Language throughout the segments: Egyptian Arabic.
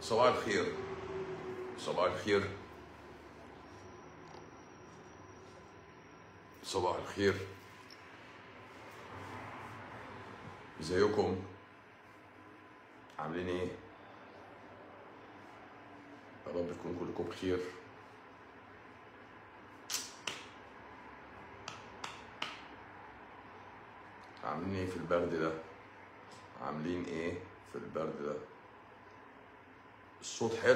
صباح الخير صباح الخير صباح الخير ازيكم عاملين ايه يا رب تكونوا كلكم بخير عاملين ايه في البرد ده عاملين ايه في البرد ده الصوت حلو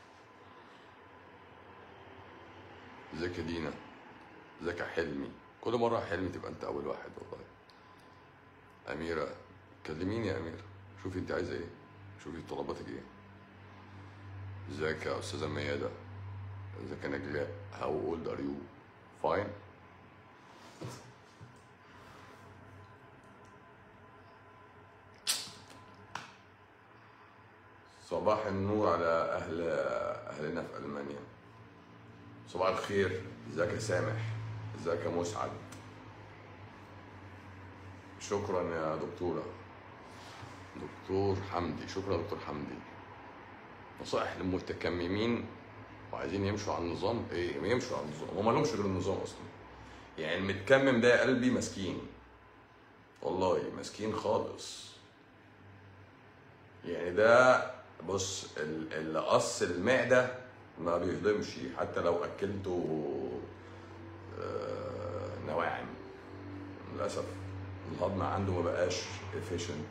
ازيك يا دينا ازيك يا حلمي كل مرة يا حلمي تبقى انت اول واحد والله اميرة كلميني يا اميرة شوفي انت عايزة ايه شوفي طلباتك ايه ازيك يا استاذة ميادة ازيك يا نجلاء how old are you fine صباح النور على اهل اهلنا في المانيا صباح الخير ازيك يا سامح ازيك يا مسعد شكرا يا دكتوره دكتور حمدي شكرا يا دكتور حمدي نصائح للمتكممين وعايزين يمشوا على النظام ايه ما يمشوا على النظام هم لهمش غير النظام اصلا يعني المتكمم ده يا قلبي مسكين والله مسكين خالص يعني ده بص ال- اللي قص المعدة ما بيهضمش حتى لو أكلته آه، نواعم للأسف الهضم عنده ما بقاش efficient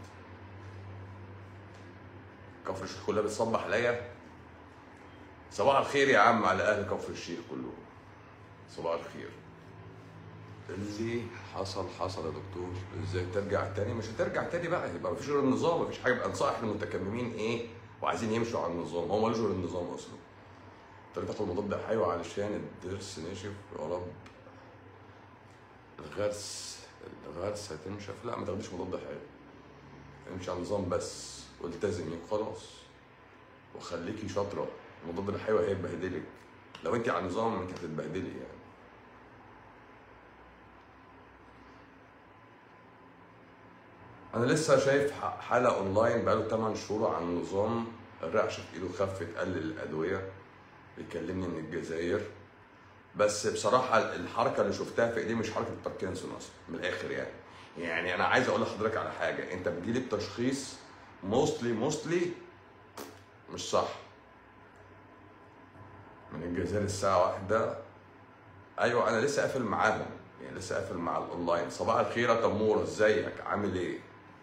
كفر الشيخ كلها بتصبح عليا صباح الخير يا عم على أهل كفر الشيخ كلهم صباح الخير اللي حصل حصل يا دكتور ازاي ترجع تاني مش هترجع تاني بقى يبقى مفيش غير النظام مفيش حاجه يبقى نصائح للمتكممين ايه وعايزين يمشوا على النظام هو مالوش غير النظام اصلا تقدر تاخد مضاد حيوي علشان الضرس نشف يا رب الغرس الغرس هتنشف لا ما تاخديش مضاد حيوي امشي على النظام بس والتزمي خلاص وخليكي شاطره المضاد الحيوي هيبهدلك لو انت على النظام انت هتتبهدلي يعني انا لسه شايف ح- حلقه اونلاين بقاله 8 شهور عن نظام الرعشه في ايده خفت قلل الادويه بيكلمني من الجزائر بس بصراحه الحركه اللي شفتها في ايديه مش حركه باركنسون اصلا من الاخر يعني يعني انا عايز اقول لحضرتك على حاجه انت بتجيلي بتشخيص موستلي موستلي مش صح من الجزائر الساعه واحدة ايوه انا لسه قافل معاهم يعني لسه قافل مع الاونلاين صباح الخير يا تموره ازيك عامل ايه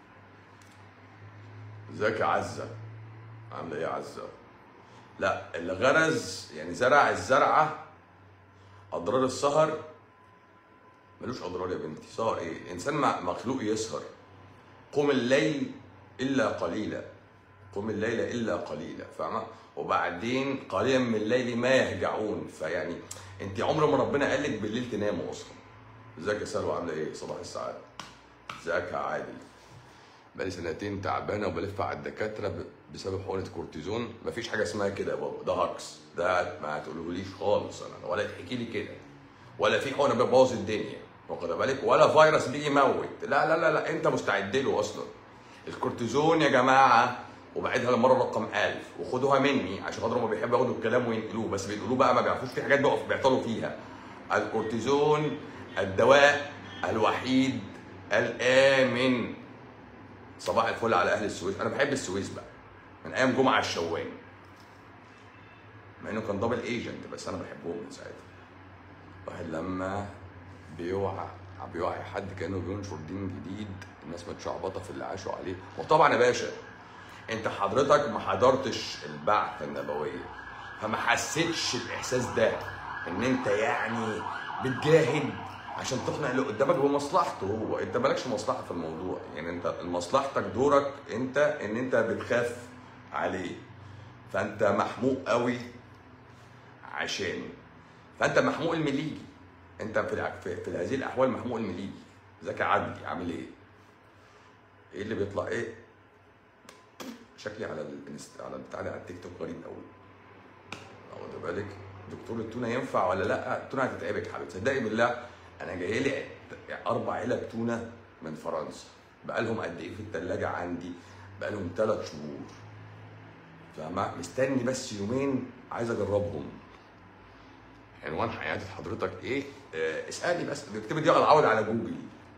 ازيك يا عزه عامله ايه يا عزه لا اللي غرز يعني زرع الزرعه اضرار السهر ملوش اضرار يا بنتي سهر ايه الانسان م- مخلوق يسهر قم الليل الا قليلا قم الليل الا قليلا فاهمه وبعدين قليلا من الليل ما يهجعون فيعني انت عمر ما ربنا قال لك بالليل تناموا اصلا ازيك يا سلوى عامله ايه صباح السعاده ازيك يا عادل بقالي سنتين تعبانه وبلف على الدكاتره ب- بسبب حقنه كورتيزون مفيش حاجه اسمها كده يا بابا ده هكس ده ما تقولهوليش خالص انا ولا تحكي لي كده ولا في حقنه بتبوظ الدنيا واخد بالك ولا فيروس بيجي يموت لا لا لا لا انت مستعد له اصلا الكورتيزون يا جماعه وبعدها للمره رقم 1000 وخدوها مني عشان خاطر هم بيحبوا ياخدوا الكلام وينقلوه بس بينقلوه بقى ما بيعرفوش في حاجات بيقفوا بيعطلوا فيها الكورتيزون الدواء الوحيد الامن صباح الفل على اهل السويس انا بحب السويس بقى من ايام جمعه الشوان مع انه كان دبل ايجنت بس انا بحبهم من ساعتها واحد لما بيوعى بيوعي حد كانه بينشر دين جديد الناس متشعبطه في اللي عاشوا عليه وطبعا يا باشا انت حضرتك ما حضرتش البعثه النبويه فما حسيتش الاحساس ده ان انت يعني بتجاهد عشان تقنع اللي قدامك بمصلحته هو انت مالكش مصلحه في الموضوع يعني انت مصلحتك دورك انت ان انت بتخاف عليه فانت محموق قوي عشانه فانت محموق المليجي انت في الع- في, في هذه الاحوال محموق المليجي ازيك يا عدلي عامل ايه؟ ايه اللي بيطلع ايه؟ شكلي على الانست على البتاع ده على التيك توك غريب قوي واخد بالك دكتور التونه ينفع ولا لا التونه هتتعبك يا حبيبتي صدقني بالله انا جاي لي اربع علب تونه من فرنسا بقالهم قد ايه في الثلاجه عندي بقالهم ثلاث شهور فاهمة مستني بس يومين عايز اجربهم عنوان حياتي حضرتك ايه آه اسالي بس اكتبي دي العوض على جوجل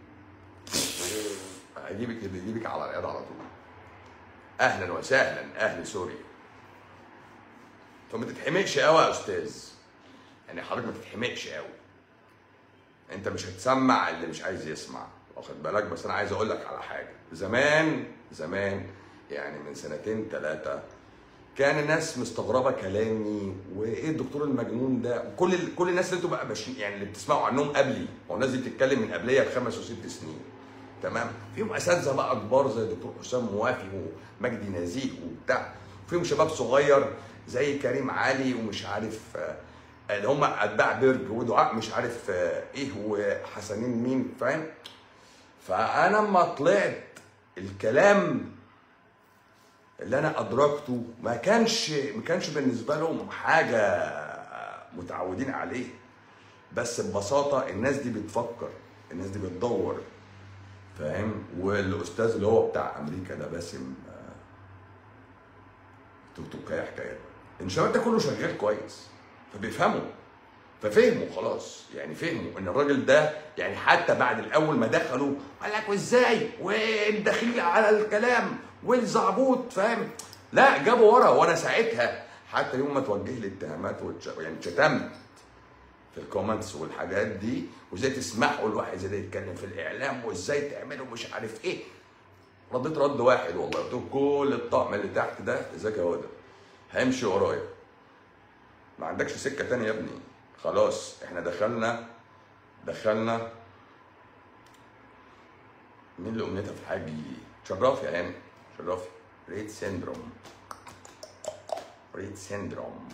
هيجيبك يجيبك على العياده على طول اهلا وسهلا اهل سوريا فما تتحمقش قوي يا استاذ يعني حضرتك ما تتحمقش قوي انت مش هتسمع اللي مش عايز يسمع واخد بالك بس انا عايز اقول لك على حاجه زمان زمان يعني من سنتين ثلاثه كان الناس مستغربه كلامي وايه الدكتور المجنون ده كل ال... كل الناس اللي انتوا بقى بش... يعني اللي بتسمعوا عنهم قبلي هو الناس دي بتتكلم من قبليه بخمس وست سنين تمام فيهم اساتذه بقى كبار زي الدكتور حسام موافي ومجدي نزيه وبتاع فيهم شباب صغير زي كريم علي ومش عارف آه، اللي هم اتباع بيرج ودعاء مش عارف آه، ايه وحسنين مين فاهم فانا لما طلعت الكلام اللي انا ادركته ما كانش ما كانش بالنسبه لهم حاجه متعودين عليه بس ببساطه الناس دي بتفكر الناس دي بتدور فاهم والاستاذ اللي هو بتاع امريكا ده باسم آه، توك توك حكايه الشباب ده كله شغال كويس فبيفهموا ففهموا خلاص يعني فهموا ان الراجل ده يعني حتى بعد الاول ما دخلوا قال لك وازاي والدخيل على الكلام والزعبوط فاهم لا جابوا ورا وانا ساعتها حتى يوم ما توجه لي اتهامات وتش... يعني شتمت في الكومنتس والحاجات دي وازاي تسمحوا لواحد زي ده يتكلم في الاعلام وازاي تعملوا مش عارف ايه رديت رد واحد والله قلت له كل الطقم اللي تحت ده ازيك يا هدى هيمشي ورايا ما عندكش سكه تانية يا ابني خلاص احنا دخلنا دخلنا مين اللي امنيتها في الحاج دي شرفي يا هاني شرفي ريت سيندروم ريت سيندروم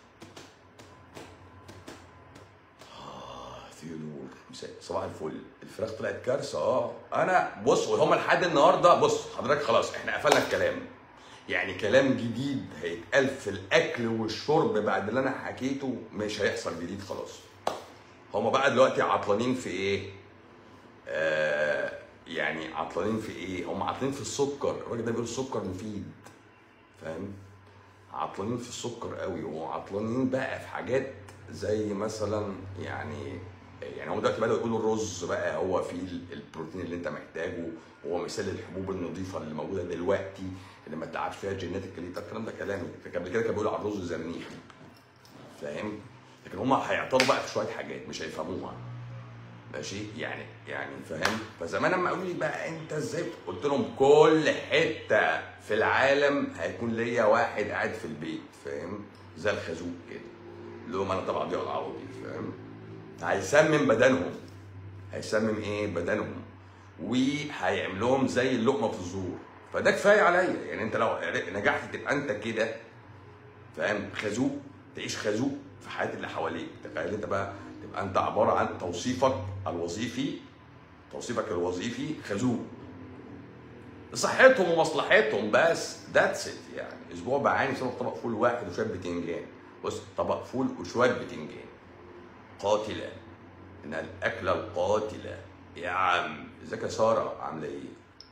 آه، ثيودور مساء- صباح الفل الفراخ طلعت كارثه اه انا بص وهم لحد النهارده بص حضرتك خلاص احنا قفلنا الكلام يعني كلام جديد هيتقال في الاكل والشرب بعد اللي انا حكيته مش هيحصل جديد خلاص هما بقى دلوقتي عطلانين في ايه آه يعني عطلانين في ايه هم عطلانين في السكر الراجل ده بيقول السكر مفيد فاهم عطلانين في السكر قوي وعطلانين بقى في حاجات زي مثلا يعني يعني هم دلوقتي بدأوا يقولوا الرز بقى هو فيه ال- البروتين اللي انت محتاجه هو مثال الحبوب النظيفه اللي موجوده دلوقتي اللي ما تلعبش فيها جيناتيك الكلام ده كلامي قبل كده كانوا بيقولوا على الرز زرنيخ فاهم لكن هم هيعطلوا بقى في شويه حاجات مش هيفهموها ماشي يعني يعني فاهم فزمان لما قالوا لي بقى انت ازاي قلت لهم كل حته في العالم هيكون ليا واحد قاعد في البيت فاهم زي الخازوق كده اللي هم انا طبعا ضياء العوضي فاهم هيسمم بدنهم هيسمم ايه بدنهم وهيعمل لهم زي اللقمه في الزور فده كفايه عليا يعني انت لو نجحت تبقى انت كده فاهم خازوق تعيش خازوق في حياه اللي حواليك تخيل انت بقى تبقى انت عباره عن توصيفك الوظيفي توصيفك الوظيفي خازوق لصحتهم ومصلحتهم بس ذاتس ات يعني اسبوع بعاني بسبب طبق فول واحد وشويه بتنجان بص طبق فول وشويه بتنجان قاتله ان الاكله القاتله يا عم ازيك يا ساره عامله ايه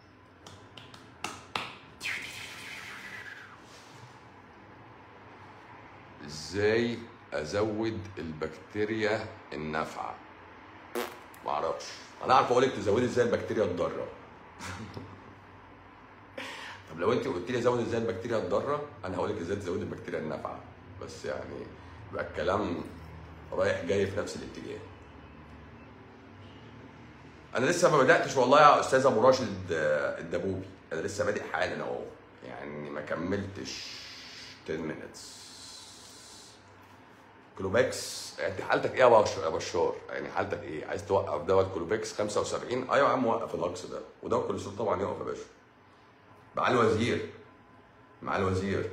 ازاي ازود البكتيريا النافعه معرفش انا عارف اقول لك تزودي ازاي البكتيريا الضاره طب لو انت قلت لي ازود ازاي البكتيريا الضاره انا هقول لك ازاي تزودي البكتيريا النافعه بس يعني يبقى الكلام رايح جاي في نفس الاتجاه انا لسه ما بداتش والله يا استاذ ابو راشد آه، الدبوبي انا لسه بادئ حالا اهو يعني ما كملتش 10 minutes كلوباكس انت حالتك ايه يا بش- يا بشار؟ يعني حالتك ايه؟ عايز توقف دواء كلوباكس 75 ايوه يا عم وقف الهجص ده ودواء الكوليسترول طبعا يقف يا باشا مع الوزير مع الوزير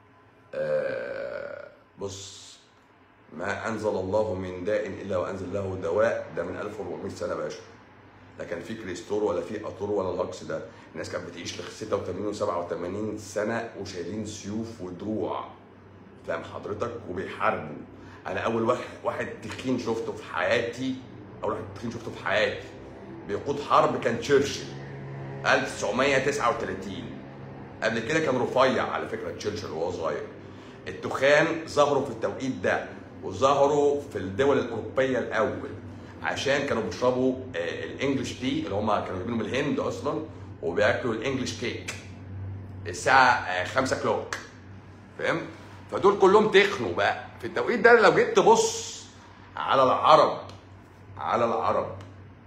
آه بص ما انزل الله من داء الا وانزل له دواء ده من 1400 سنه يا باشا لا كان في كريستور ولا في اتور ولا الهجص ده الناس كانت بتعيش ل 86 و87 سنه وشايلين سيوف ودروع فاهم حضرتك وبيحاربوا انا اول واحد واحد تخين شفته في حياتي اول واحد تخين شفته في حياتي بيقود حرب كان تشرشل 1939 قبل كده كان رفيع على فكره تشرشل وهو صغير التخان ظهروا في التوقيت ده وظهروا في الدول الاوروبيه الاول عشان كانوا بيشربوا آه، الانجليش تي اللي هم كانوا جايبينه من الهند اصلا وبياكلوا الانجليش كيك الساعه 5 كلوك فاهم فدول كلهم تخنوا بقى في التوقيت ده لو جيت تبص على العرب على العرب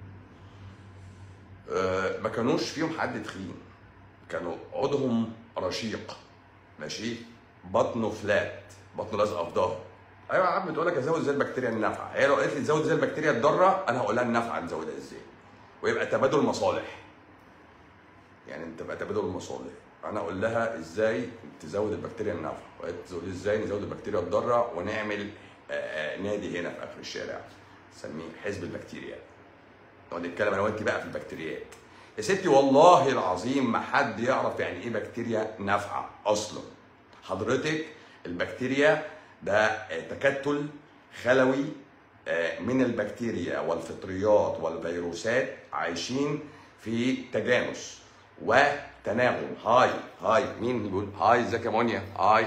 آه، ما كانوش فيهم حد تخين كانوا عودهم رشيق ماشي بطنه فلات بطنه لازقه في ظهره ايوه يا عم تقول لك ازود ازاي البكتيريا النافعه هي لو قالت لي تزود ازاي البكتيريا الضاره انا هقول لها النافعه نزودها ازاي ويبقى تبادل مصالح يعني انت تبقى تبادل المصالح انا اقول لها ازاي تزود البكتيريا النافعه وهي تزود ازاي نزود البكتيريا الضاره ونعمل آه، آه، نادي هنا في اخر الشارع نسميه حزب البكتيريا نقعد نتكلم انا وانت بقى في البكتيريات يا ستي والله العظيم ما حد يعرف يعني ايه بكتيريا نافعه اصلا حضرتك البكتيريا ده آه، تكتل خلوي آه، من البكتيريا والفطريات والفيروسات عايشين في تجانس وتناغم هاي هاي مين بيقول هاي ازيك يا مونيا هاي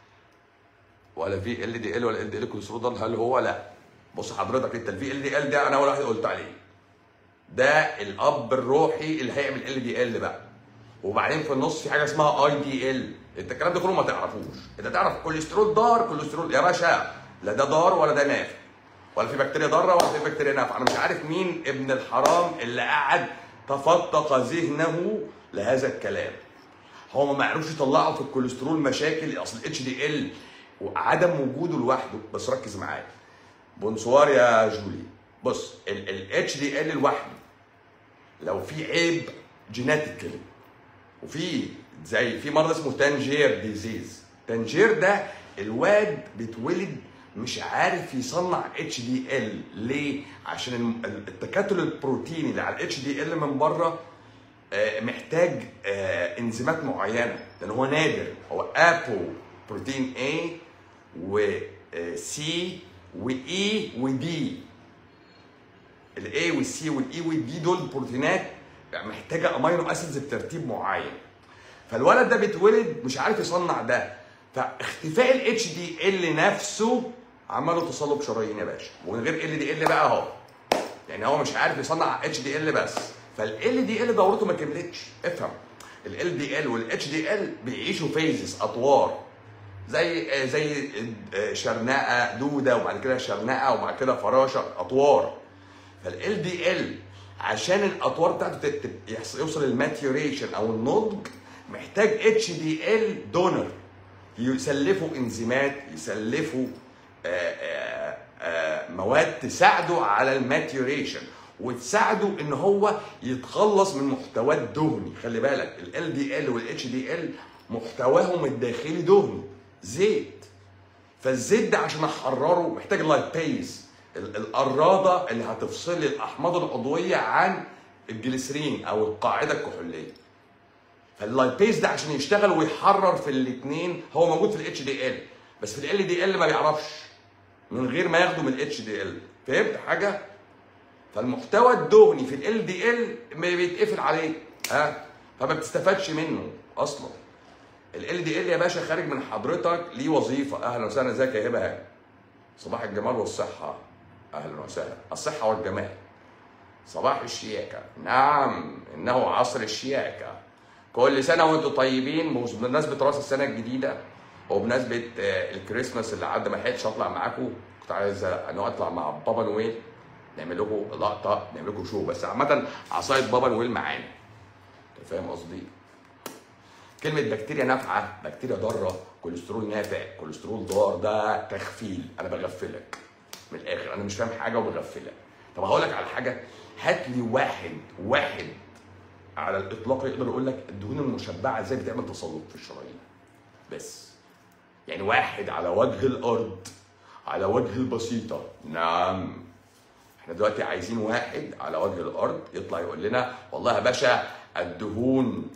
ولا في ال دي ال ولا ال دي ال كوليسترول هل هو لا بص حضرتك انت الفي ال دي ال ده انا اول واحد قلت عليه ده الاب الروحي اللي هيعمل ال دي ال بقى وبعدين في النص في حاجه اسمها اي دي ال انت الكلام ده كله ما تعرفوش انت تعرف كوليسترول ضار كوليسترول يا باشا لا ده ضار ولا ده نافع ولا في بكتيريا ضاره ولا في بكتيريا نافعه انا مش عارف مين ابن الحرام اللي قعد تفتق ذهنه لهذا الكلام هو ما عرفش يطلعوا في الكوليسترول مشاكل اصل الاتش دي ال وعدم وجوده لوحده بس ركز معايا بونسوار يا جولي بص الاتش دي ال لوحده لو في عيب جيناتيكالي وفي زي في مرض اسمه تانجير ديزيز تانجير ده الواد بيتولد مش عارف يصنع اتش دي ال ليه عشان الم- التكتل البروتيني اللي على الاتش دي ال من بره آه، محتاج آه، انزيمات معينه لان هو نادر هو ابو بروتين A و سي واي ودي الاي والسي والاي والدي دول بروتينات محتاجه امينو اسيدز بترتيب معين فالولد ده بيتولد مش عارف يصنع ده فاختفاء الاتش دي ال نفسه عمل له تصلب شرايين يا باشا ومن غير ال دي ال بقى اهو يعني هو مش عارف يصنع اتش دي ال بس فال دي ال دورته ما كملتش افهم ال دي ال والاتش دي ال بيعيشوا فيزز اطوار زي زي شرنقه دوده وبعد كده شرنقه وبعد كده فراشه اطوار فال دي ال عشان الاطوار بتاعته تت- تت- يحص- يوصل للماتيوريشن او النضج محتاج اتش دي ال دونر يسلفوا انزيمات يسلفوا آه، آه، آه، مواد تساعده على الماتيوريشن وتساعده ان هو يتخلص من محتواه الدهني خلي بالك ال دي ال والاتش دي ال محتواهم الداخلي دهني زيت فالزيت ده عشان احرره محتاج لايبيز ال- القراده اللي هتفصل لي الاحماض العضويه عن الجليسرين او القاعده الكحوليه فاللايبيز ده عشان يشتغل ويحرر في الاثنين هو موجود في الاتش دي ال بس في ال دي ال ما بيعرفش من غير ما ياخده من الاتش دي ال فهمت حاجه فالمحتوى الدهني في ال دي ال بيتقفل عليه ها فما بتستفادش منه اصلا ال دي ال يا باشا خارج من حضرتك ليه وظيفه اهلا وسهلا ازيك يا هبه هاني صباح الجمال والصحه اهلا وسهلا الصحه والجمال صباح الشياكه نعم انه عصر الشياكه كل سنه وانتم طيبين بمناسبه راس السنه الجديده وبمناسبه آه، الكريسماس اللي عدى ما لحقتش اطلع معاكم كنت عايز انا اطلع مع بابا نويل نعمل لكم لقطه نعمل لكم شو بس عامه عصايه بابا نويل معانا انت فاهم قصدي؟ كلمة بكتيريا نافعة، بكتيريا ضارة، كوليسترول نافع، كوليسترول ضار ده تغفيل، أنا بغفلك. من الآخر أنا مش فاهم حاجة وبغفلك. طب هقول لك على حاجة، هات لي واحد واحد على الإطلاق يقدر يقول لك الدهون المشبعة إزاي بتعمل تصلب في الشرايين. بس. يعني واحد على وجه الأرض على وجه البسيطة، نعم. احنا دلوقتي عايزين واحد على وجه الارض يطلع يقول لنا والله يا باشا الدهون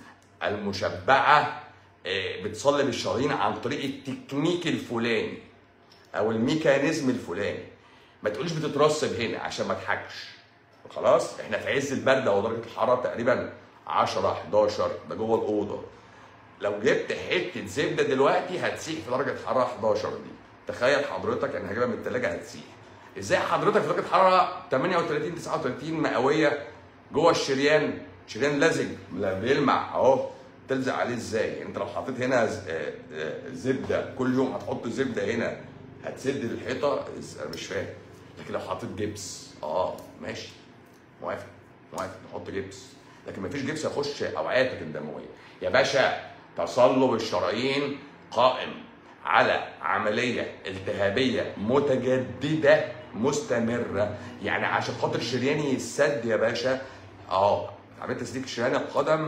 المشبعه آه، بتصلب الشرايين عن طريق التكنيك الفلاني او الميكانيزم الفلاني ما تقولش بتترسب هنا عشان ما اضحكش خلاص احنا في عز البرد او درجه الحراره تقريبا 10 11 ده جوه الاوضه لو جبت حته زبده دلوقتي هتسيح في درجه حراره 11 دي تخيل حضرتك انا هجيبها من الثلاجه هتسيح ازاي حضرتك في درجه حراره 38 39 مئويه جوه الشريان شريان لزج لا بيلمع اهو تلزق عليه ازاي يعني انت لو حطيت هنا ز- آه، آه، زبده كل يوم هتحط زبده هنا هتسد الحيطه انا مش فاهم لكن لو حطيت جبس اه ماشي موافق موافق نحط جبس لكن مفيش جبس يخش اوعيتك الدمويه يا باشا تصلب الشرايين قائم على عمليه التهابيه متجدده مستمره يعني عشان خاطر شرياني يسد يا باشا اه عمليه تسليك شريان القدم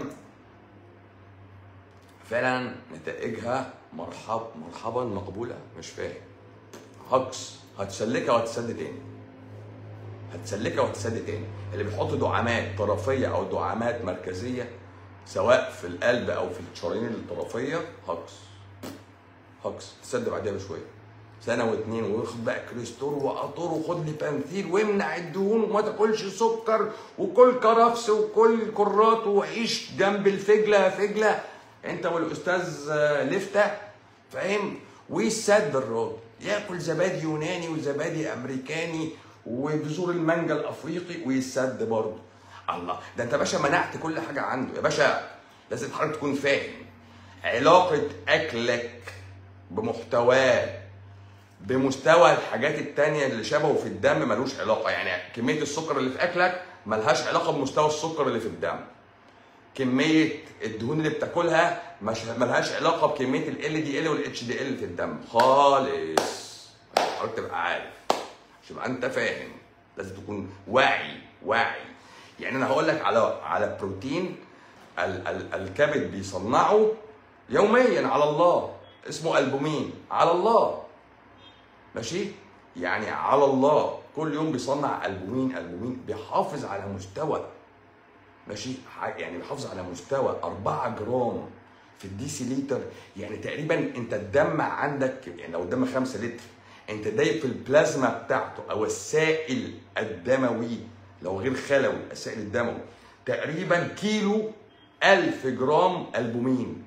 فعلا نتائجها مرحب مرحبا مقبوله مش فاهم هكس هتسلكها وهتسد تاني هتسلكها وهتسد تاني اللي بيحط دعامات طرفيه او دعامات مركزيه سواء في القلب او في الشرايين الطرفيه هكس هكس تسد بعدها بشويه سنه واتنين وياخد بقى كريستور وقطور وخد لي بانثيل وامنع الدهون وما تاكلش سكر وكل كرفس وكل كرات وعيش جنب الفجله فجله انت والاستاذ آه، لفته فاهم ويسد الراجل ياكل زبادي يوناني وزبادي امريكاني وبذور المانجا الافريقي ويسد برضه الله ده انت يا باشا منعت كل حاجه عنده يا باشا لازم حضرتك تكون فاهم علاقه اكلك بمحتواه بمستوى الحاجات التانية اللي شبهه في الدم ملوش علاقة يعني كمية السكر اللي في أكلك ملهاش علاقة بمستوى السكر اللي في الدم كمية الدهون اللي بتاكلها مش ملهاش علاقة بكمية ال LDL وال HDL في الدم خالص حضرتك تبقى عارف عشان تبقى أنت فاهم لازم تكون واعي واعي يعني أنا هقول لك على على بروتين ال ال الكبد بيصنعه يوميا على الله اسمه البومين على الله ماشي يعني على الله كل يوم بيصنع البومين البومين بيحافظ على مستوى ماشي ح- يعني بيحافظ على مستوى 4 جرام في الديسي لتر يعني تقريبا انت الدم عندك يعني لو الدم 5 لتر انت دايب في البلازما بتاعته او السائل الدموي لو غير خلوي السائل الدموي تقريبا كيلو 1000 جرام البومين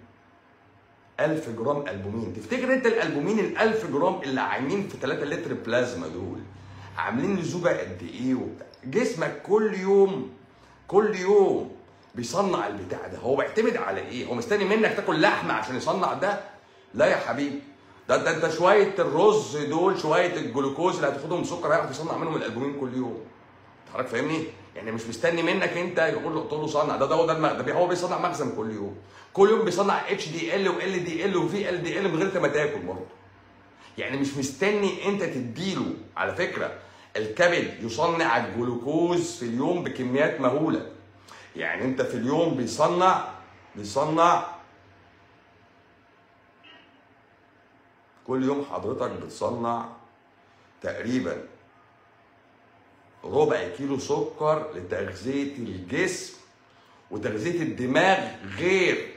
1000 جرام البومين تفتكر انت الالبومين ال 1000 جرام اللي عايمين في 3 لتر بلازما دول عاملين لزوجه قد ايه وبتاع جسمك كل يوم كل يوم بيصنع البتاع ده هو بيعتمد على ايه هو مستني منك تاكل لحمه عشان يصنع ده لا يا حبيبي ده انت انت شويه الرز دول شويه الجلوكوز اللي هتاخدهم سكر هيعرف يصنع منهم الالبومين كل يوم حضرتك فاهمني؟ يعني مش مستني منك انت يقول له تقول له صنع ده ده هو ده المغ... ده بي- هو بيصنع مخزن كل يوم كل يوم بيصنع اتش دي ال وال دي ال وفي ال دي ال من غير انت ما تاكل برضه يعني مش مستني انت تديله على فكره الكبد يصنع الجلوكوز في اليوم بكميات مهوله يعني انت في اليوم بيصنع بيصنع كل يوم حضرتك بتصنع تقريبا ربع كيلو سكر لتغذية الجسم وتغذية الدماغ غير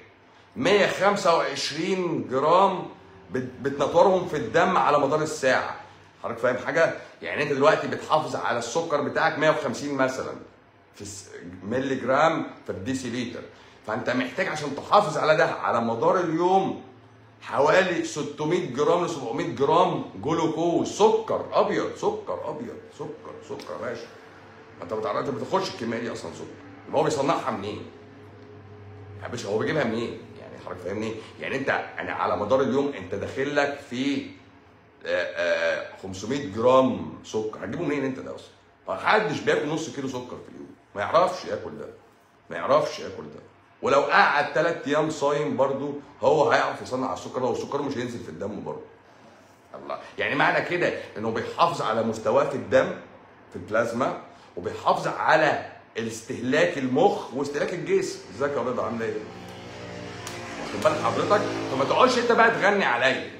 125 جرام بت- بتنطرهم في الدم على مدار الساعة حضرتك فاهم حاجة؟ يعني انت دلوقتي بتحافظ على السكر بتاعك 150 مثلا في الس- ملي جرام في الديسي لتر فانت محتاج عشان تحافظ على ده على مدار اليوم حوالي 600 جرام ل 700 جرام جلوكوز سكر ابيض سكر ابيض سكر سكر يا باشا ما انت ما تعرفش انت بتخش الكميه دي اصلا سكر يبقى هو بيصنعها منين؟ يا باشا هو بيجيبها منين؟ يعني حضرتك فاهمني؟ يعني انت انا على مدار اليوم انت داخل لك في آه، آه، 500 جرام سكر هتجيبه منين انت ده اصلا؟ محدش بياكل نص كيلو سكر في اليوم ما يعرفش ياكل ده ما يعرفش ياكل ده ولو قعد ثلاث ايام صايم برضو هو هيعرف يصنع السكر لو السكر مش هينزل في الدم برضو الله يعني معنى كده انه بيحافظ على مستواه في الدم في البلازما وبيحافظ على استهلاك المخ واستهلاك الجسم ازيك يا رضا عامله ايه واخد بالك حضرتك فما تقعدش انت بقى تغني عليا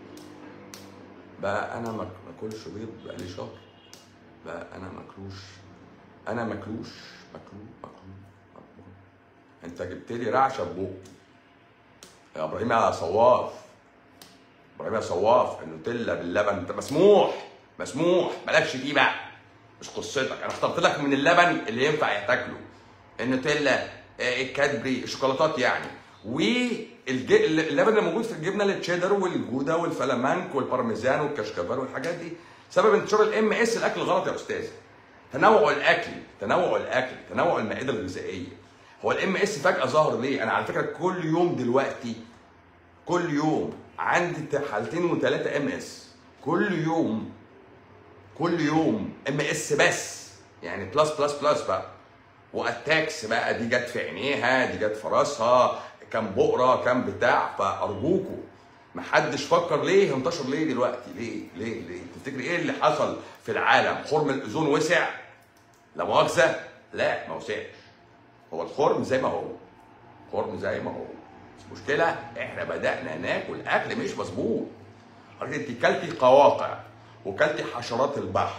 بقى انا ما باكلش بيض بقالي شهر بقى انا ماكلوش انا ماكلوش ماكلوش ماكلوش ماكلوش. انت جبت لي رعشه ببقي يا ابراهيم يا صواف ابراهيم يا صواف النوتيلا باللبن انت مسموح مسموح مالكش فيه بقى مش قصتك انا اخترت لك من اللبن اللي ينفع يتاكله النوتيلا آه، الكادبري الشوكولاتات يعني الج- اللبن اللي موجود في الجبنه التشيدر والجوده والفلامانك والبارميزان والكشكفال والحاجات دي سبب انتشار الام اس الاكل الغلط يا استاذ تنوع الاكل تنوع الاكل تنوع المائده الغذائيه هو الام اس فجاه ظهر ليه انا على فكره كل يوم دلوقتي كل يوم عندي حالتين وثلاثه ام اس كل يوم كل يوم ام اس بس يعني بلس بلس بلس بقى واتاكس بقى دي جت في عينيها دي جت في راسها كام بقره كام بتاع فارجوكوا محدش فكر ليه انتشر ليه دلوقتي ليه ليه ليه تفتكري ايه اللي حصل في العالم خرم الاوزون وسع لا مؤاخذه لا ما وسعش هو الخرم زي ما هو خرم زي ما هو بس المشكله احنا بدانا ناكل اكل مش مظبوط حضرتك انت كلتي قواقع وكلتي حشرات البحر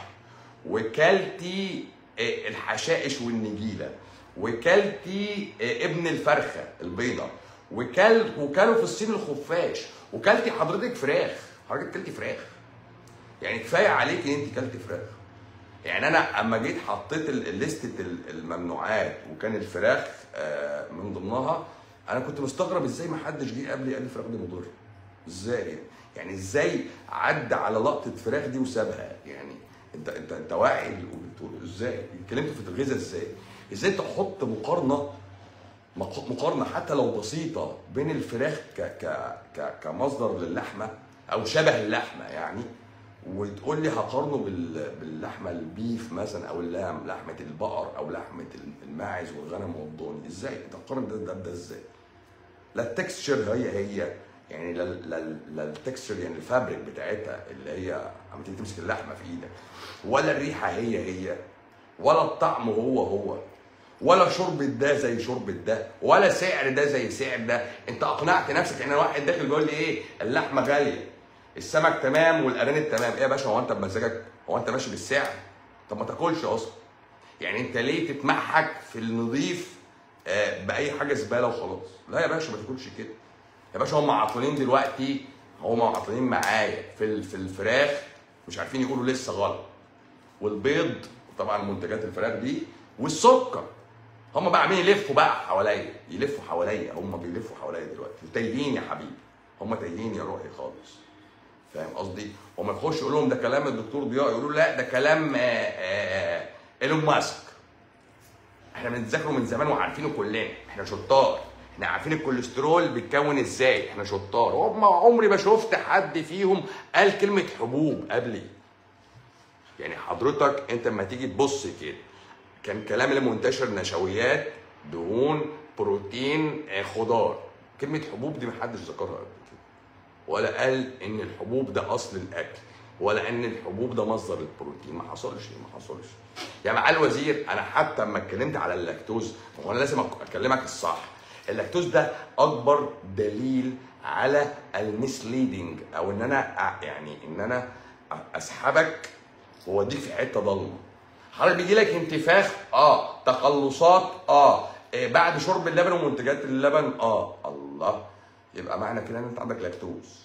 وكلتي آه، الحشائش والنجيله وكلتي آه، ابن الفرخه البيضه وكل وكلوا في الصين الخفاش وكلتي حضرتك فراخ حضرتك كلتي فراخ يعني كفايه عليك ان انت كلتي فراخ يعني انا اما جيت حطيت ال- الليستة ال- الممنوعات وكان الفراخ آه، من ضمنها انا كنت مستغرب ازاي ما حدش جه قبلي قال لي الفراخ دي مضره ازاي يعني؟ يعني ازاي عدى على لقطه فراخ دي وسابها يعني انت انت انت واعي وبتقول ازاي اتكلمت في الغذاء ازاي ازاي تحط مقارنه مق- مقارنه حتى لو بسيطه بين الفراخ ك ك ك كمصدر للحمه او شبه اللحمه يعني وتقول لي هقارنه بال- باللحمه البيف مثلا او اللحم لحمه البقر او لحمه الماعز والغنم والضاني ازاي انت تقارن ده, ده, ده ازاي لا التكستشر هي هي يعني لا لا لا التكستشر يعني الفابريك بتاعتها اللي هي اما تيجي تمسك اللحمه في ايدك ولا الريحه هي هي ولا الطعم هو هو ولا شرب ده زي شرب ده ولا سعر ده زي سعر ده انت اقنعت نفسك ان واحد داخل بيقول لي ايه اللحمه غاليه السمك تمام والارانب تمام ايه يا باشا هو انت بمزاجك هو انت ماشي بالسعر طب ما تاكلش اصلا يعني انت ليه تتمحك في النظيف آه، باي حاجه زباله وخلاص لا يا باشا ما تاكلش كده يا باشا هم عاطلين دلوقتي هم عاطلين معايا في ال- في الفراخ مش عارفين يقولوا لسه غلط والبيض طبعا منتجات الفراخ دي والسكر هم بقى عاملين يلفوا بقى حواليا يلفوا حواليا هم بيلفوا حواليا دلوقتي تايهين يا حبيبي هم تايهين يا روحي خالص فاهم قصدي؟ وما يخش يقول لهم ده كلام الدكتور ضياء يقولوا لا ده كلام آه، آه، ايلون ماسك احنا بنذاكره من زمان وعارفينه كلنا احنا شطار احنا عارفين الكوليسترول بيتكون ازاي احنا شطار هم عمري ما شفت حد فيهم قال كلمه حبوب قبلي يعني حضرتك انت لما تيجي تبص كده كان كلام اللي منتشر نشويات دهون بروتين آه، خضار كلمه حبوب دي محدش ذكرها قبل كده ولا قال ان الحبوب ده اصل الاكل ولا ان الحبوب ده مصدر البروتين ما حصلش ما حصلش يا معالي الوزير انا حتى لما اتكلمت على اللاكتوز هو انا لازم أك- اكلمك الصح اللاكتوز ده اكبر دليل على المسليدنج او ان انا أ- يعني ان انا أ- اسحبك واوديك في حته ضلمه حضرتك بيجي لك انتفاخ اه تقلصات اه إيه بعد شرب اللبن ومنتجات اللبن اه الله يبقى معنى كده ان انت عندك لاكتوز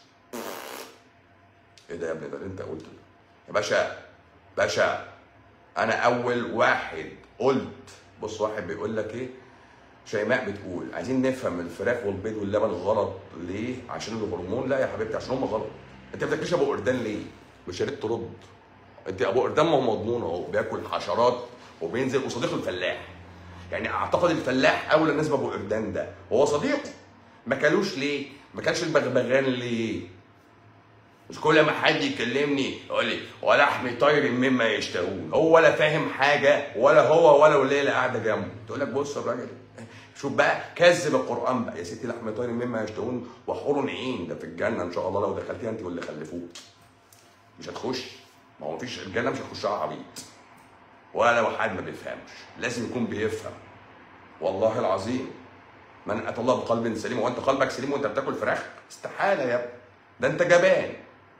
ايه ده يا ابني ده اللي انت قلته ده يا باشا باشا انا اول واحد قلت بص واحد بيقول لك ايه شيماء بتقول عايزين نفهم الفراخ والبيض واللبن غلط ليه عشان الهرمون لا يا حبيبتي عشان هم غلط انت ما بتاكلش ابو قردان ليه مش يا ريت ترد انت ابو قردان ما هو مضمون اهو بياكل حشرات وبينزل وصديقه الفلاح يعني اعتقد الفلاح اولى الناس بابو قردان ده هو صديقه ما كلوش ليه ما كانش البغبغان ليه مش كل ما حد يكلمني يقول لي ولحم طير مما يشتهون هو ولا فاهم حاجه ولا هو ولا وليله قاعده جنبه تقول لك بص يا راجل شوف بقى كذب القران بقى يا ستي لحم طير مما يشتهون وحور عين ده في الجنه ان شاء الله لو دخلتيها انت واللي خلفوك مش هتخش ما هو مفيش الجنه مش هتخشها عبيط ولا لو حد ما بيفهمش لازم يكون بيفهم والله العظيم من اتى الله بقلب سليم وانت قلبك سليم وانت بتاكل فراخ استحاله يا ابني ده انت جبان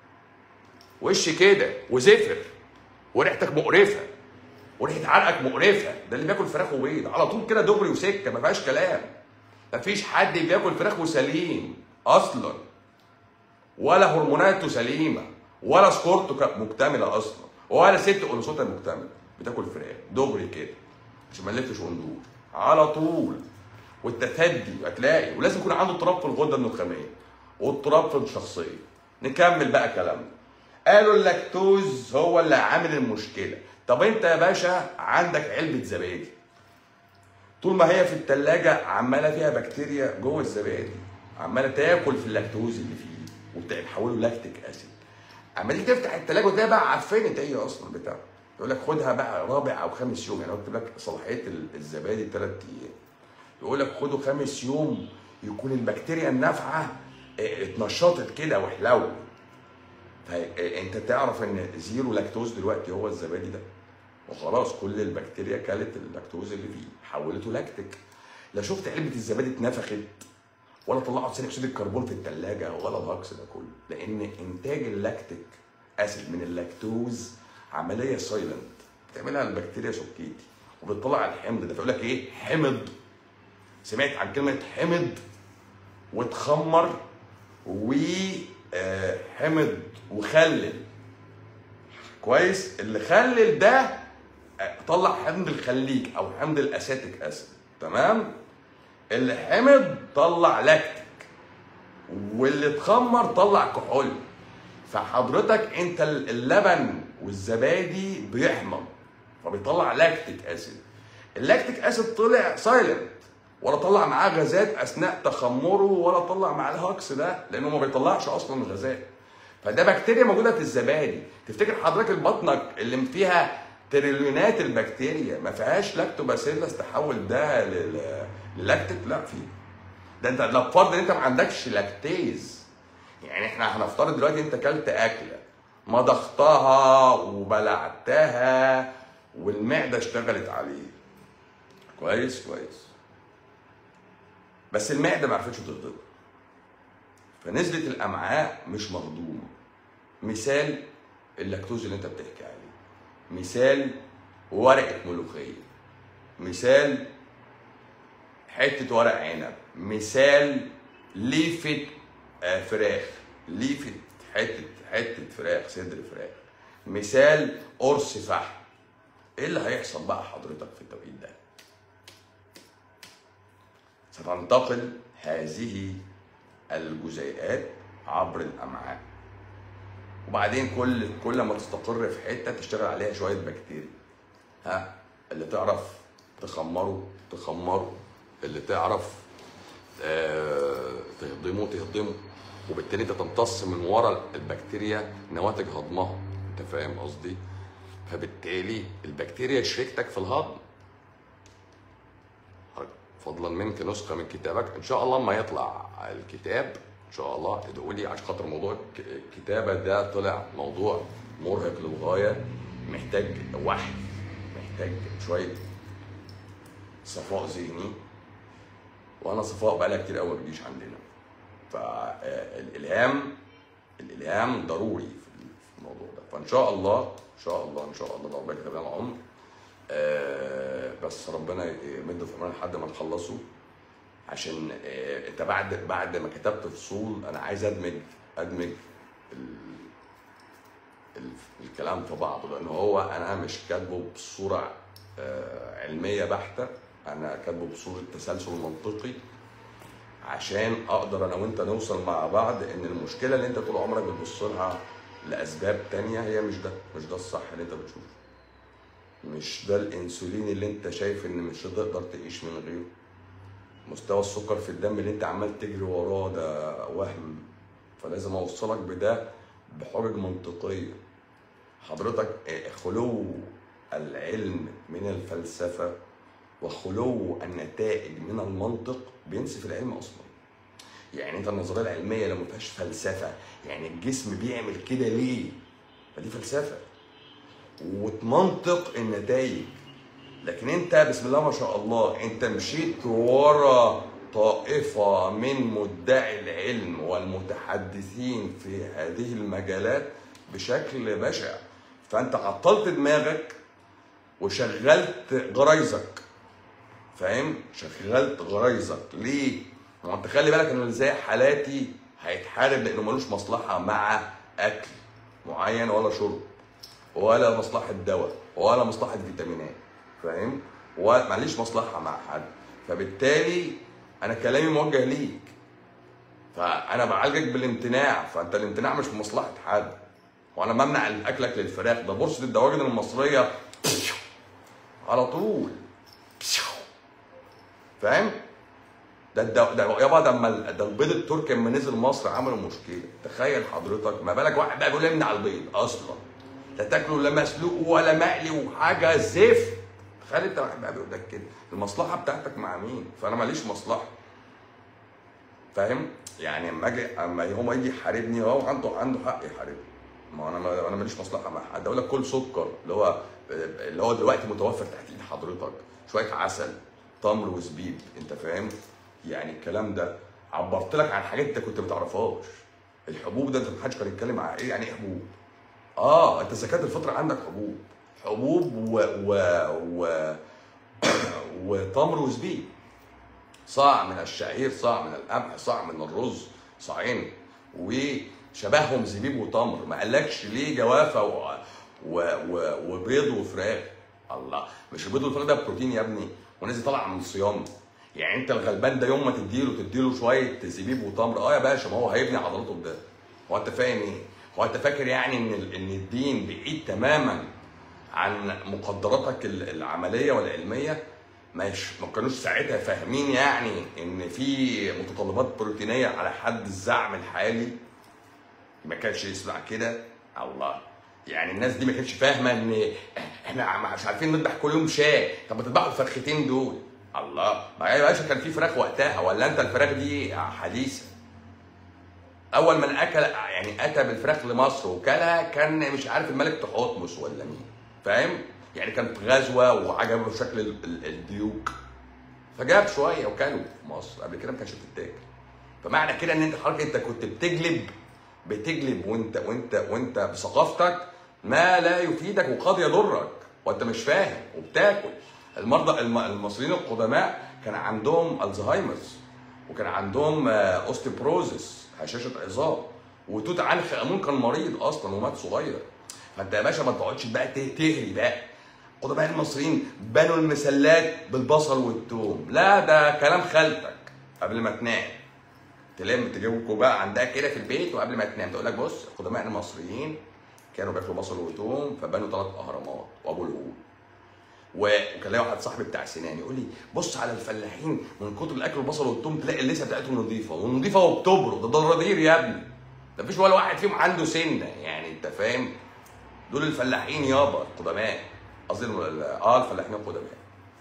وش كده وزفر وريحتك مقرفه وريحه عرقك مقرفه ده اللي بياكل فراخ وبيض على طول كده دغري وسكه ما فيهاش كلام ما فيش حد بياكل فراخ وسليم اصلا ولا هرموناته سليمه ولا سكورته ك- مكتمله اصلا ولا ست انوثتها مكتمله بتاكل فراخ دغري كده عشان ما نلفش وندور على طول والتثدي هتلاقي ولازم يكون عنده اضطراب في الغده النخاميه واضطراب في الشخصيه نكمل بقى كلامنا قالوا اللاكتوز هو اللي عامل المشكله طب انت يا باشا عندك علبه زبادي طول ما هي في التلاجة عماله فيها بكتيريا جوه الزبادي عماله تاكل في اللاكتوز اللي فيه وبتحوله لاكتيك اسيد اما تيجي تفتح التلاجة وتلاقيها بقى عفنت هي اصلا بتاع يقول لك خدها بقى رابع او خامس يوم يعني هو كاتب لك صلاحيه الزبادي ثلاث ايام يقول لك خده خامس يوم يكون البكتيريا النافعه اه، اتنشطت كده وحلو فانت تعرف ان زيرو لاكتوز دلوقتي هو الزبادي ده وخلاص كل البكتيريا كلت اللاكتوز اللي فيه حولته لاكتيك لا شفت علبه الزبادي اتنفخت ولا طلعوا ثاني اكسيد الكربون في الثلاجه ولا الهكس ده كله لان انتاج اللاكتيك اسيد من اللاكتوز عمليه سايلنت بتعملها البكتيريا سكيتي وبتطلع الحمض ده فيقول لك ايه حمض سمعت عن كلمه حمض وتخمر وحمض وخلل كويس اللي خلل ده آه، طلع حمض الخليك او حمض الاسيتيك اسيد تمام اللي حمض طلع لاكتيك واللي اتخمر طلع كحول فحضرتك انت اللبن والزبادي بيحمض فبيطلع لاكتيك اسيد اللاكتيك اسيد طلع سايلنت ولا طلع معاه غازات اثناء تخمره ولا طلع معاه الهكس ده لانه ما بيطلعش اصلا غازات فده بكتيريا موجوده في الزبادي تفتكر حضرتك البطنك اللي فيها تريليونات البكتيريا ما فيهاش لاكتوباسيلس تحول ده لل- للاكتيك لا في ده انت لو فرض ان انت ما عندكش لاكتيز يعني احنا هنفترض دلوقتي انت اكلت اكله مضغتها وبلعتها والمعده اشتغلت عليه كويس كويس بس المعده ما عرفتش تهضمه فنزلت الامعاء مش مهضومه مثال اللاكتوز اللي انت بتحكي عليه مثال ورقه ملوخيه مثال حته ورق عنب مثال ليفه آه، فراخ ليفه حته حته فراخ صدر فراخ مثال قرص فحم ايه اللي هيحصل بقى حضرتك في التوقيت ده ستنتقل هذه الجزيئات عبر الامعاء وبعدين كل كل ما تستقر في حته تشتغل عليها شويه بكتيريا ها اللي تعرف تخمره تخمره اللي تعرف آه، تهضمه تهضمه وبالتالي انت تمتص من ورا البكتيريا نواتج هضمها انت فاهم قصدي فبالتالي البكتيريا شريكتك في الهضم فضلا منك نسخه من كتابك ان شاء الله لما يطلع الكتاب ان شاء الله ادعوا لي عشان خاطر موضوع الك- الكتابه ده طلع موضوع مرهق للغايه محتاج وحي محتاج شويه صفاء ذهني وانا صفاء بقالها كتير قوي ما بتجيش عندنا فالالهام الالهام ضروري في الموضوع ده فان شاء الله ان شاء الله ان شاء الله لو ربنا كتب لنا عمر آه، بس ربنا يمد في عمرنا لحد ما نخلصه عشان آه، انت بعد بعد ما كتبت فصول انا عايز ادمج ادمج ال- ال- الكلام في بعضه لان هو انا مش كاتبه بصوره آه، علميه بحته انا كاتبه بصوره تسلسل منطقي عشان اقدر انا وانت نوصل مع بعض ان المشكله اللي انت طول عمرك بتبص لها لاسباب تانية هي مش ده مش ده الصح اللي انت بتشوفه مش ده الانسولين اللي انت شايف ان مش هتقدر تعيش من غيره مستوى السكر في الدم اللي انت عمال تجري وراه ده وهم فلازم اوصلك بده بحجج منطقيه حضرتك اه، خلو العلم من الفلسفه وخلو النتائج من المنطق بينسف العلم اصلا يعني انت النظريه العلميه لو ما فيهاش فلسفه يعني الجسم بيعمل كده ليه فدي فلسفه وتمنطق النتائج لكن انت بسم الله ما شاء الله انت مشيت ورا طائفة من مدعي العلم والمتحدثين في هذه المجالات بشكل بشع فانت عطلت دماغك وشغلت غرايزك فاهم شغلت غرايزك ليه ما هو انت خلي بالك ان اللي زي حالاتي هيتحارب لانه ملوش مصلحه مع اكل معين ولا شرب ولا مصلحه دواء ولا مصلحه فيتامينات فاهم وماليش مصلحه مع حد فبالتالي انا كلامي موجه ليك فانا بعالجك بالامتناع فانت الامتناع مش في مصلحه حد وانا بمنع اكلك للفراخ ده بورصه الدواجن المصريه على طول فاهم ده ده, ده يابا ده اما ال- ده البيض التركي لما نزل مصر عملوا مشكله تخيل حضرتك ما بالك واحد بقى بيقول امنع البيض اصلا لا تاكله لا مسلوق ولا مقلي وحاجه زفت تخيل انت واحد بقى بيقول لك كده المصلحه بتاعتك مع مين فانا ماليش مصلحه فاهم يعني اما اجي اما هو يجي يحاربني هو عنده عنده حق يحاربني ما انا ما انا ماليش مصلحه مع حد اقول لك كل سكر اللي هو اللي هو دلوقتي متوفر تحت ايد حضرتك شويه عسل تمر وزبيب انت فاهم يعني الكلام ده عبرت لك عن حاجات انت كنت ما تعرفهاش الحبوب ده انت ما حدش كان يتكلم عن ايه يعني ايه حبوب اه انت زكاه الفطر عندك حبوب حبوب و و و وتمر وزبيب صاع من الشعير صاع من القمح صاع من الرز صاعين وشبههم زبيب وتمر ما قالكش ليه جوافه و... و... و... وبيض وفراخ الله مش البيض والفراخ ده بروتين يا ابني ونازل طالع من الصيام يعني انت الغلبان ده يوم ما تديله تديله شويه زبيب وتمر اه يا باشا ما هو هيبني عضلاته بده هو انت فاهم ايه؟ هو انت فاكر يعني ان ال- ان الدين بعيد تماما عن مقدراتك ال- العمليه والعلميه مش ما كانوش ساعتها فاهمين يعني ان في متطلبات بروتينيه على حد الزعم الحالي ما كانش يسمع كده الله يعني الناس دي ما كانتش فاهمه ان احنا مش عارفين نذبح كل يوم شاه طب ما تذبحوا الفرختين دول الله ما يا باشا كان في فراخ وقتها ولا انت الفراخ دي حديثه اول من اكل يعني اتى بالفراخ لمصر وكلها كان مش عارف الملك تحتمس ولا مين فاهم يعني كانت غزوه وعجبه شكل ال- ال- الديوك فجاب شويه وكلوا في مصر قبل كده ما كانش بتتاكل فمعنى كده ان انت حضرتك انت كنت بتجلب بتجلب وانت وانت وانت بثقافتك ما لا يفيدك وقد يضرك وانت مش فاهم وبتاكل المرضى الم- المصريين القدماء كان عندهم الزهايمرز وكان عندهم آه، اوستيبروزس هشاشه عظام وتوت عنخ امون كان مريض اصلا ومات صغير فانت يا باشا ما تقعدش بقى ته- تهري بقى قدماء المصريين بنوا المسلات بالبصل والثوم لا ده كلام خالتك قبل ما تنام تلم تجيب كوبايه عندها كده في البيت وقبل ما تنام تقول لك بص قدماء المصريين كانوا بياكلوا بصل وثوم فبنوا ثلاث اهرامات وابو الهول و- وكان ليا واحد صاحبي بتاع سنان يقول لي بص على الفلاحين من كتر الاكل البصل والثوم تلاقي اللثه بتاعتهم نظيفه ونظيفه وبتبرد ده ضرادير يا ابني ده مفيش ولا واحد فيهم عنده سنه يعني انت فاهم دول الفلاحين يابا القدماء قصدي ال- اه الفلاحين القدماء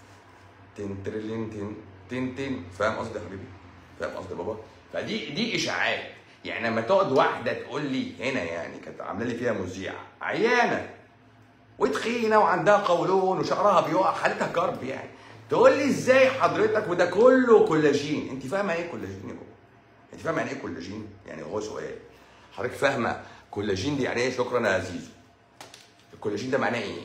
تن تريلين تن تن تن فاهم قصدي يا حبيبي فاهم قصدي يا بابا فدي دي اشاعات يعني لما تقعد واحده تقول لي هنا يعني كانت عامله لي فيها مذيعه عيانه وتخينه وعندها قولون وشعرها بيقع حالتها كرب يعني تقول لي ازاي حضرتك وده كله كولاجين انت فاهمه ايه كولاجين يا بابا انت فاهمه يعني ايه كولاجين يعني هو سؤال حضرتك فاهمه كولاجين دي يعني ايه شكرا يا زيزو الكولاجين ده معناه ايه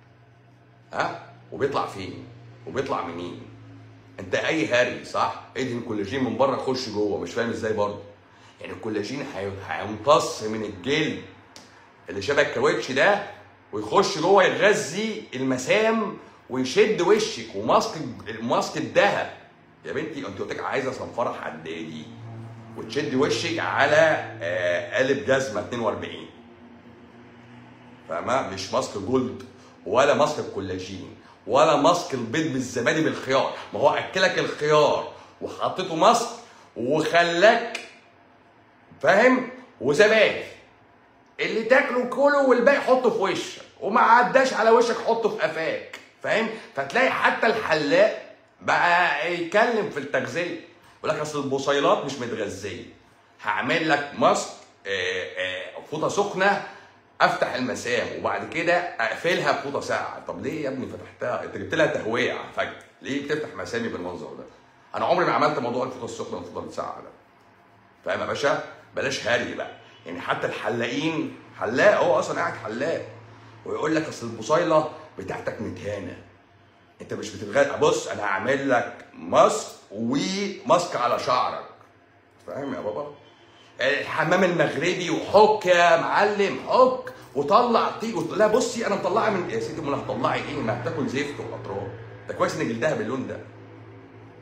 ها وبيطلع فين وبيطلع منين انت اي هري صح ادهن كولاجين من بره خش جوه مش فاهم ازاي برضه يعني الكولاجين هي- هيمتص من الجلد اللي شبه الكاوتش ده ويخش جوه يغذي المسام ويشد وشك وماسك ماسك الذهب يا بنتي انت قلت لك عايزه صنفره حدادي وتشد وشك على آه، قالب جزمه 42 فاهمه مش ماسك جولد ولا ماسك الكولاجين ولا ماسك البيض بالزبادي بالخيار ما هو اكلك الخيار وحطيته ماسك وخلاك فاهم وزبادي اللي تاكله كله والباقي حطه في وشك وما عداش على وشك حطه في قفاك فاهم فتلاقي حتى الحلاق بقى يتكلم في التغذيه يقول لك اصل البصيلات مش متغذيه هعمل لك ماسك آه، آه، فوطه سخنه افتح المسام وبعد كده اقفلها بفوطه ساقعه طب ليه يا ابني فتحتها انت جبت لها تهويه فجاه ليه بتفتح مسامي بالمنظر ده انا عمري ما عملت موضوع الفوطه السخنه والفوطه الساقعه ده فاهم يا باشا بلاش هري بقى يعني حتى الحلاقين حلاق هو اصلا قاعد حلاق ويقول لك اصل البصيله بتاعتك متهانه انت مش بتتغذى بص انا هعمل لك ماسك وماسك على شعرك فاهم يا بابا الحمام المغربي وحك يا معلم حك وطلع طيق وتقول لها بصي انا مطلعه من يا سيدي امال هتطلعي ايه ما بتاكل زفت واطراف ده كويس ان جلدها باللون ده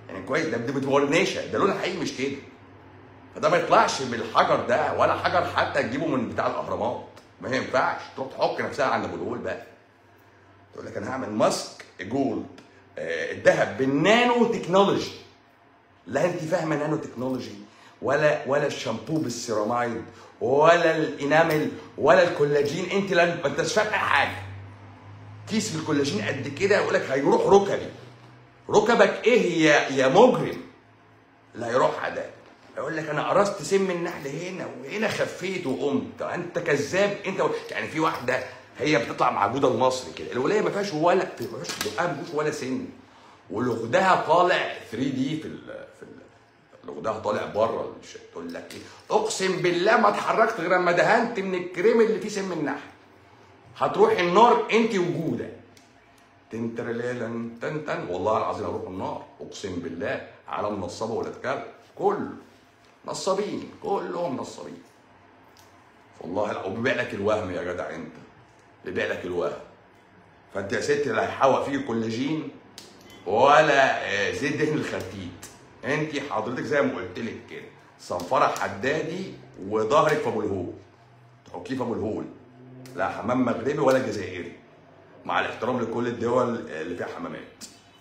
يعني كويس ده ده بتورنيشه ده لون الحقيقي مش كده فده ما يطلعش بالحجر ده ولا حجر حتى تجيبه من بتاع الاهرامات ما ينفعش تروح تحك نفسها عند ابو الهول بقى تقول لك انا هعمل ماسك جولد آه، الذهب بالنانو تكنولوجي لا انت فاهمه نانو تكنولوجي ولا ولا الشامبو بالسيرامايد ولا الانامل ولا الكولاجين انت لا ما انتش فاهمه حاجه كيس بالكولاجين قد كده يقول لك هيروح ركبي ركبك ايه يا يا مجرم لا يروح ده يقول لك انا قرصت سم النحل هنا وهنا خفيت وقمت انت كذاب انت و... يعني في واحده هي بتطلع مع جوده المصري كده الولايه ما فيهاش ولا ما فيهاش بقها ما فيهوش ولا سن ولغدها طالع 3 دي في ال في ال لغدها طالع بره الش- تقول لك ايه اقسم بالله ما اتحركت غير اما دهنت من الكريم اللي فيه سم النحل هتروح النار انت وجوده تنترليلا تن تن والله العظيم اروح النار اقسم بالله على منصبه ولا كلب كله نصابين كلهم نصابين والله لا وبيبيع لك الوهم يا جدع انت بيبيع لك الوهم فانت يا ستي لا هيحوق فيه كولاجين ولا آه، زيت دهن الخرتيت انت حضرتك زي ما قلت لك كده صنفره حدادي وظهرك في ابو الهول تحكيه في ابو الهول لا حمام مغربي ولا جزائري مع الاحترام لكل الدول اللي فيها حمامات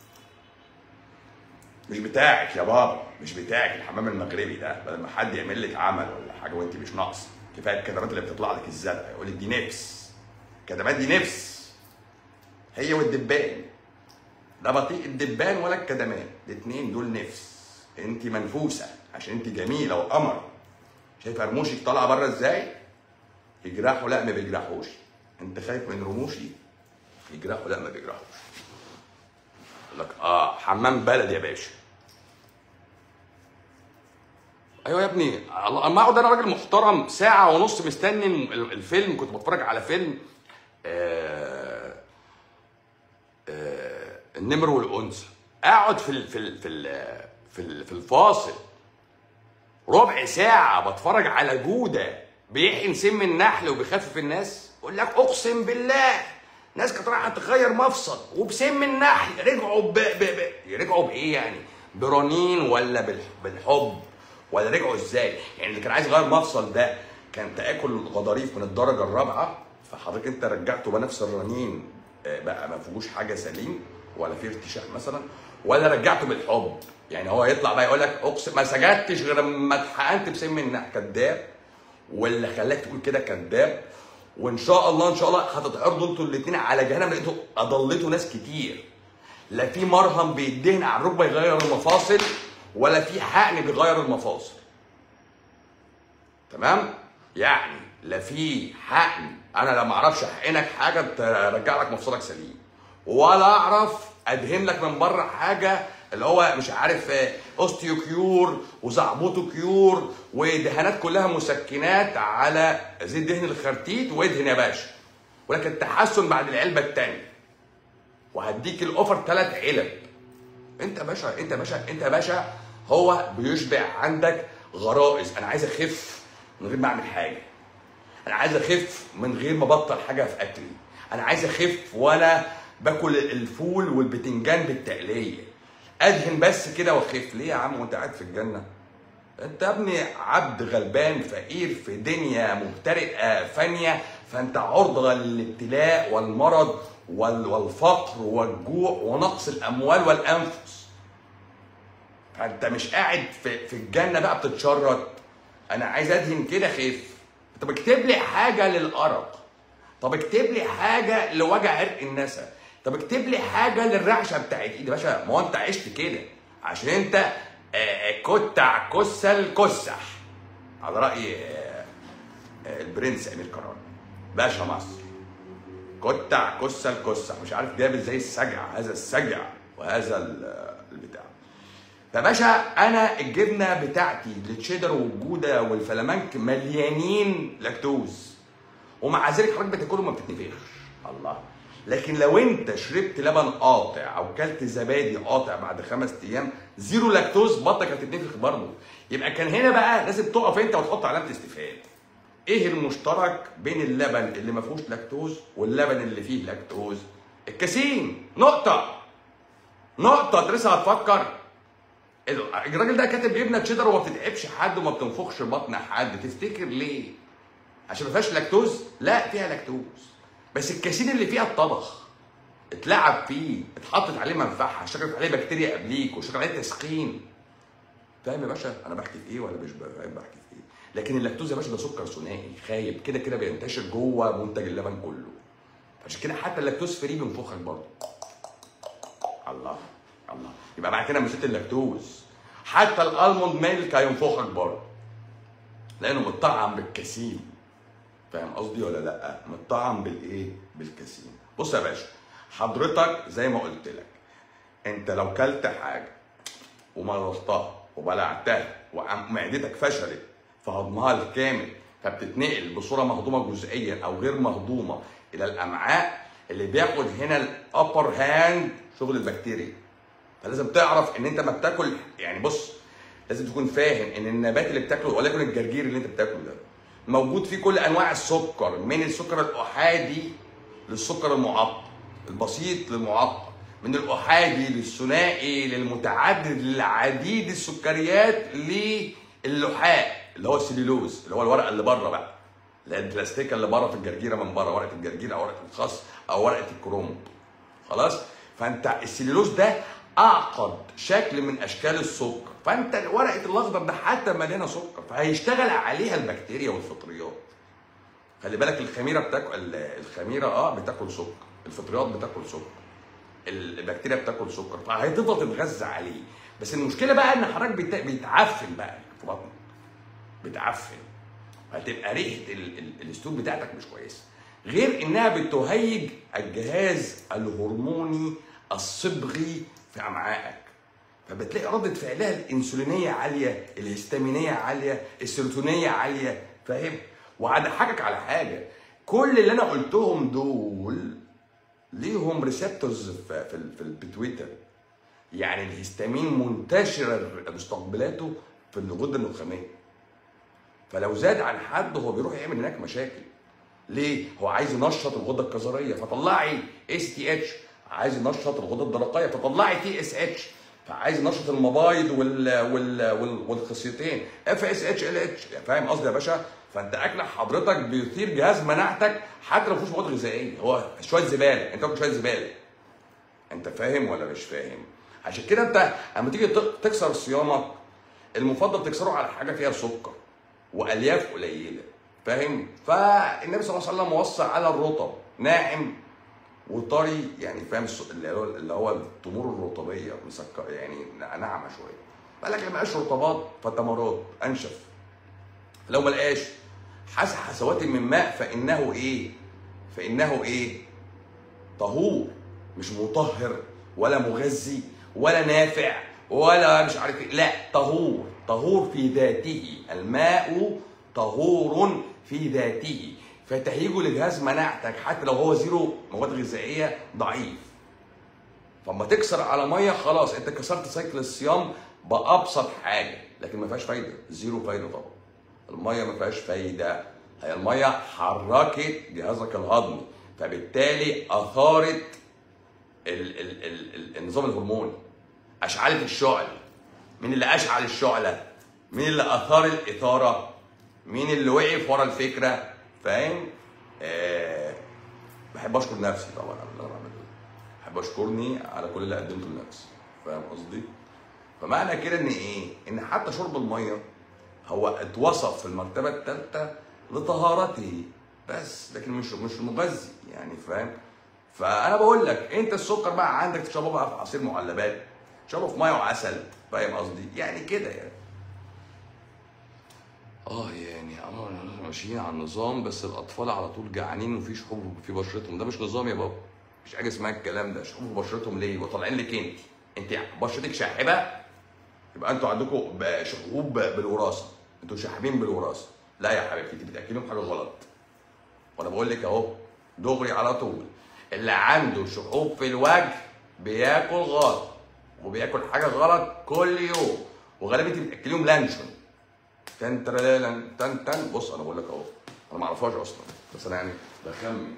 مش بتاعك يا بابا مش بتاعك الحمام المغربي ده بدل ما حد يعمل لك عمل ولا حاجه وانت مش ناقصه كفايه الكدمات اللي بتطلع لك الزرقاء يقول لك دي نفس الكدمات دي نفس هي والدبان لا بطيء الدبان ولا الكدمات الاثنين دول نفس انت منفوسه عشان انت جميله وقمر شايفه رموشك طالعه بره ازاي يجرحوا لا ما بيجرحوش انت خايف من رموشي يجرحوا لا ما بيجرحوش يقول لك اه حمام بلد يا باشا ايوه يا ابني الله- اما اقعد انا راجل محترم ساعه ونص مستني ال- الفيلم كنت بتفرج على فيلم آه آه النمر والانثى اقعد في ال في ال في ال في, ال في الفاصل ربع ساعه بتفرج على جوده بيحقن سم النحل وبيخفف الناس اقول لك اقسم بالله ناس كانت رايحه تغير مفصل وبسم النحل رجعوا ب... ب... ب... رجعوا بايه يعني؟ برنين ولا بال... بالحب ولا رجعوا ازاي؟ يعني اللي كان عايز يغير مفصل ده كان تاكل غضاريف من الدرجه الرابعه فحضرتك انت رجعته بنفس الرنين آه، بقى ما فيهوش حاجه سليم ولا فيه ارتشاح مثلا ولا رجعته بالحب يعني هو يطلع بقى يقول لك اقسم ما سجدتش غير اما اتحقنت بسم النحل كذاب واللي خلاك تقول كده كذاب وان شاء الله ان شاء الله هتتعرضوا انتوا الاثنين على جهنم لقيتوا اضلتوا ناس كتير لا في مرهم بيدهن على الركبه يغير المفاصل ولا في حقن بيغير المفاصل تمام يعني لا في حقن انا لا ما اعرفش احقنك حاجه ترجع لك مفصلك سليم ولا اعرف ادهن لك من بره حاجه اللي هو مش عارف آه، اوستيو كيور وزعبوتو كيور ودهانات كلها مسكنات على زيت دهن الخرتيت وادهن يا باشا ولكن التحسن بعد العلبه الثانيه وهديك الاوفر ثلاث علب انت يا باشا انت يا باشا انت يا باشا هو بيشبع عندك غرائز انا عايز اخف من غير ما اعمل حاجه انا عايز اخف من غير ما ابطل حاجه في اكلي انا عايز اخف وانا باكل الفول والبتنجان بالتقليه ادهن بس كده واخف ليه يا عم وانت قاعد في الجنه انت يا ابني عبد غلبان فقير في دنيا مبترئه فانيه فانت عرضه للابتلاء والمرض وال- والفقر والجوع ونقص الاموال والانفس فانت مش قاعد في, في الجنه بقى بتتشرط انا عايز ادهن كده خف طب اكتب لي حاجه للارق طب اكتب لي حاجه لوجع عرق النسا طب اكتب لي حاجه للرعشه بتاعت ايدي يا باشا ما هو انت عشت كده عشان انت آه، آه، كتع كسل كسح على راي آه، آه، البرنس امير كرارة باشا مصر كتع كسل كسح مش عارف جاب ازاي السجع هذا السجع وهذا ال- البتاع فباشا انا الجبنه بتاعتي التشيدر والجوده والفلامنك مليانين لاكتوز ومع ذلك حضرتك بتاكله ما بتتنفخش الله لكن لو انت شربت لبن قاطع او كلت زبادي قاطع بعد خمس ايام زيرو لاكتوز بطنك هتتنفخ برضه يبقى كان هنا بقى لازم تقف انت وتحط علامه استفهام ايه المشترك بين اللبن اللي ما فيهوش لاكتوز واللبن اللي فيه لاكتوز الكاسين نقطه نقطه ادرسها هتفكر الراجل ده كاتب جبنه تشيدر وما بتتعبش حد وما بتنفخش بطن حد تفتكر ليه؟ عشان ما فيهاش لاكتوز؟ لا فيها لاكتوز بس الكاسين اللي فيها اتطبخ اتلعب فيه اتحطت عليه منفعه اشتغلت عليه بكتيريا قبليك واشتغل عليه تسخين فاهم يا باشا انا بحكي في ايه ولا مش فاهم بحكي في ايه لكن اللاكتوز يا باشا ده سكر ثنائي خايب كده كده بينتشر جوه منتج اللبن كله عشان كده حتى اللاكتوز فري بينفخك برضه الله الله يبقى بعد كده نسيت اللاكتوز حتى الالموند ميلك هينفخك برضه لانه متطعم بالكاسين فاهم قصدي ولا لا متطعم بالايه بالكاسين بص يا باشا حضرتك زي ما قلت لك انت لو كلت حاجه ومررتها وبلعتها ومعدتك فشلت في هضمها الكامل فبتتنقل بصوره مهضومه جزئيا او غير مهضومه الى الامعاء اللي بياخد هنا الابر هاند شغل البكتيريا فلازم تعرف ان انت ما بتاكل يعني بص لازم تكون فاهم ان النبات اللي بتاكله وليكن الجرجير اللي انت بتاكله ده موجود فيه كل انواع السكر من السكر الاحادي للسكر المعقد البسيط للمعقد من الاحادي للثنائي للمتعدد للعديد السكريات للحاء اللي هو السليلوز اللي هو الورقه اللي بره بقى اللي هي البلاستيكه اللي بره في الجرجيره من بره ورقه الجرجير او ورقه الخس او ورقه الكروم خلاص فانت السليلوز ده اعقد شكل من اشكال السكر فانت ورقه الاخضر ده حتى مليانه سكر فهيشتغل عليها البكتيريا والفطريات خلي بالك الخميره بتاكل الخميره اه بتاكل سكر الفطريات بتاكل سكر البكتيريا بتاكل سكر فهتفضل تتغذى عليه بس المشكله بقى ان حضرتك بت... بيتعفن بقى في بطنك بتعفن هتبقى ريحه ال... ال... الاستول بتاعتك مش كويسه غير انها بتهيج الجهاز الهرموني الصبغي في امعائك فبتلاقي ردة فعلها الانسولينيه عاليه الهستامينيه عاليه السيروتونيه عاليه فاهم وهضحكك على حاجه كل اللي انا قلتهم دول ليهم ريسبتورز في في, في البتويتر يعني الهستامين منتشر مستقبلاته في الغده النخاميه فلو زاد عن حد هو بيروح يعمل هناك مشاكل ليه؟ هو عايز ينشط الغده الكظريه فطلعي اس تي اتش عايز ينشط الغده الدرقيه فطلعي تي اس اتش فعايز ينشط المبايض وال وال وال والخصيتين اف اس اتش ال اتش فاهم قصدي يا باشا؟ فانت اكل حضرتك بيثير جهاز مناعتك حتى لو مفيهوش مواد غذائيه هو شويه زباله انت واكل شويه زباله انت فاهم ولا مش فاهم؟ عشان كده انت اما تيجي تكسر صيامك المفضل تكسره على حاجه فيها سكر والياف قليله فاهم؟ فالنبي صلى الله عليه وسلم وصى على الرطب ناعم وطري يعني فاهم اللي هو اللي هو التمور الرطبيه مسكر يعني ناعمه شويه قال لك ما لقاش رطبات فتمرات انشف لو ما لقاش حس حسوات من ماء فانه ايه؟ فانه ايه؟ طهور مش مطهر ولا مغذي ولا نافع ولا مش عارف ايه لا طهور طهور في ذاته الماء طهور في ذاته فتهيجه لجهاز مناعتك حتى لو هو زيرو مواد غذائيه ضعيف فاما تكسر على ميه خلاص انت كسرت سيكل الصيام بابسط حاجه لكن ما فيهاش فايده زيرو فايده طبعا الميه ما فيهاش فايده هي الميه حركت جهازك الهضمي فبالتالي اثارت ال ال ال ال النظام الهرموني اشعلت الشعل مين اللي اشعل الشعله مين اللي اثار الاثاره مين اللي وقف ورا الفكره فاهم آه بحب اشكر نفسي طبعا على اللي انا بعمله بحب اشكرني على كل اللي قدمته لنفسي فاهم قصدي فمعنى كده ان ايه ان حتى شرب الميه هو اتوصف في المرتبه الثالثه لطهارته بس لكن مش مش مغذي يعني فاهم فانا بقول لك انت السكر بقى عندك تشربه بقى في عصير معلبات تشربه في ميه وعسل فاهم قصدي يعني كده يعني اه يعني اه ماشيين على النظام بس الاطفال على طول جعانين وفي شحوب في بشرتهم ده مش نظام يا بابا مش حاجه اسمها الكلام ده شحوب في بشرتهم ليه وطالعين لك انت انت بشرتك شاحبه يبقى انتوا عندكم شحوب بالوراثه انتوا شاحبين بالوراثه لا يا حبيبتي انت بتاكلهم حاجه غلط وانا بقول لك اهو دغري على طول اللي عنده شحوب في الوجه بياكل غلط وبياكل حاجه غلط كل يوم وغالبا انت بتاكليهم لانشون تن ترلالن تن تن بص انا بقول لك اهو انا ما اعرفهاش اصلا بس انا يعني بخمن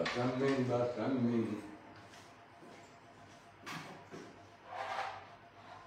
بخمن بخمن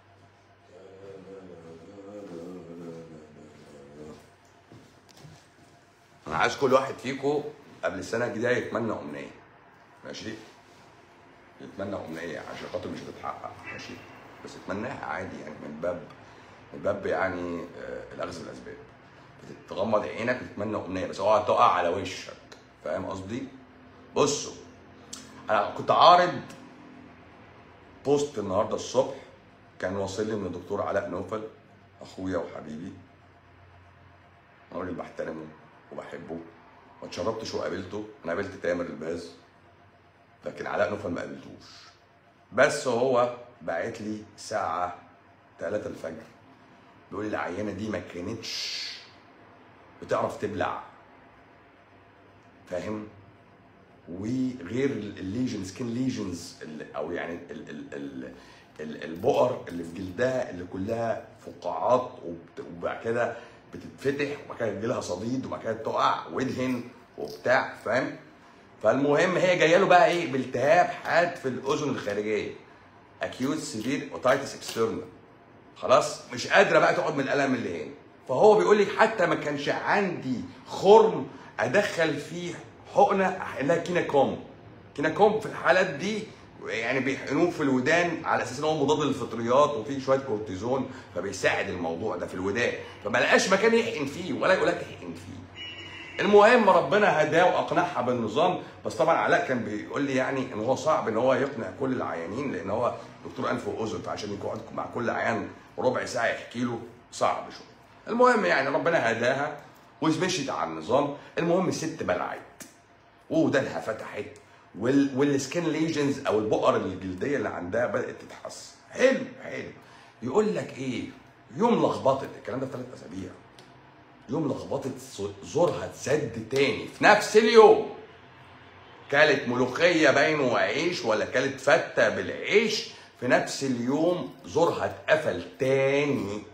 عايز كل واحد فيكم قبل السنه الجديده يتمنى امنيه ماشي يتمنى امنيه عشان خاطر مش هتتحقق ماشي بس يتمناها عادي يعني من باب من باب يعني آه، الاخذ الاسباب تغمض عينك وتتمنى امنيه بس اوعى تقع على وشك فاهم قصدي؟ بصوا انا كنت عارض بوست النهارده الصبح كان واصل لي من الدكتور علاء نوفل اخويا وحبيبي راجل بحترمه وبحبه ما اتشربتش وقابلته انا قابلت تامر الباز لكن علاء نوفل ما قابلتوش بس هو باعت لي الساعة 3 الفجر بيقول لي العيانة دي ما كانتش بتعرف تبلع فاهم وغير الليجن سكين ليجنز او يعني ال ال ال ال البؤر اللي في جلدها اللي كلها فقاعات وبت- وبعد كده بتتفتح وبعد كده يجي لها صديد وبعد كده تقع ويدهن وبتاع فاهم فالمهم هي جايه له بقى ايه بالتهاب حاد في الاذن الخارجيه اكيوت سيفير اوتايتس اكسترنال خلاص مش قادره بقى تقعد من الالم اللي هنا فهو بيقول لك حتى ما كانش عندي خرم ادخل فيه حقنه احقنها كيناكوم كيناكوم في الحالات دي يعني بيحقنوه في الودان على اساس ان هو مضاد للفطريات وفيه شويه كورتيزون فبيساعد الموضوع ده في الودان فما لقاش مكان يحقن فيه ولا يقول لك احقن فيه المهم ربنا هداه واقنعها بالنظام بس طبعا علاء كان بيقول لي يعني ان هو صعب ان هو يقنع كل العيانين لان هو دكتور انف واذن فعشان يقعد مع كل عيان ربع ساعه يحكي له صعب شويه. المهم يعني ربنا هداها ومشيت على النظام المهم الست بلعت ودانها فتحت وال والسكين ليجنز او البؤر الجلديه اللي عندها بدات تتحسن حلو حلو يقول لك ايه يوم لخبطت الكلام ده في ثلاث اسابيع يوم لخبطت زورها اتسد تاني في نفس اليوم كلت ملوخيه باين وعيش ولا كلت فته بالعيش في نفس اليوم زورها اتقفل تاني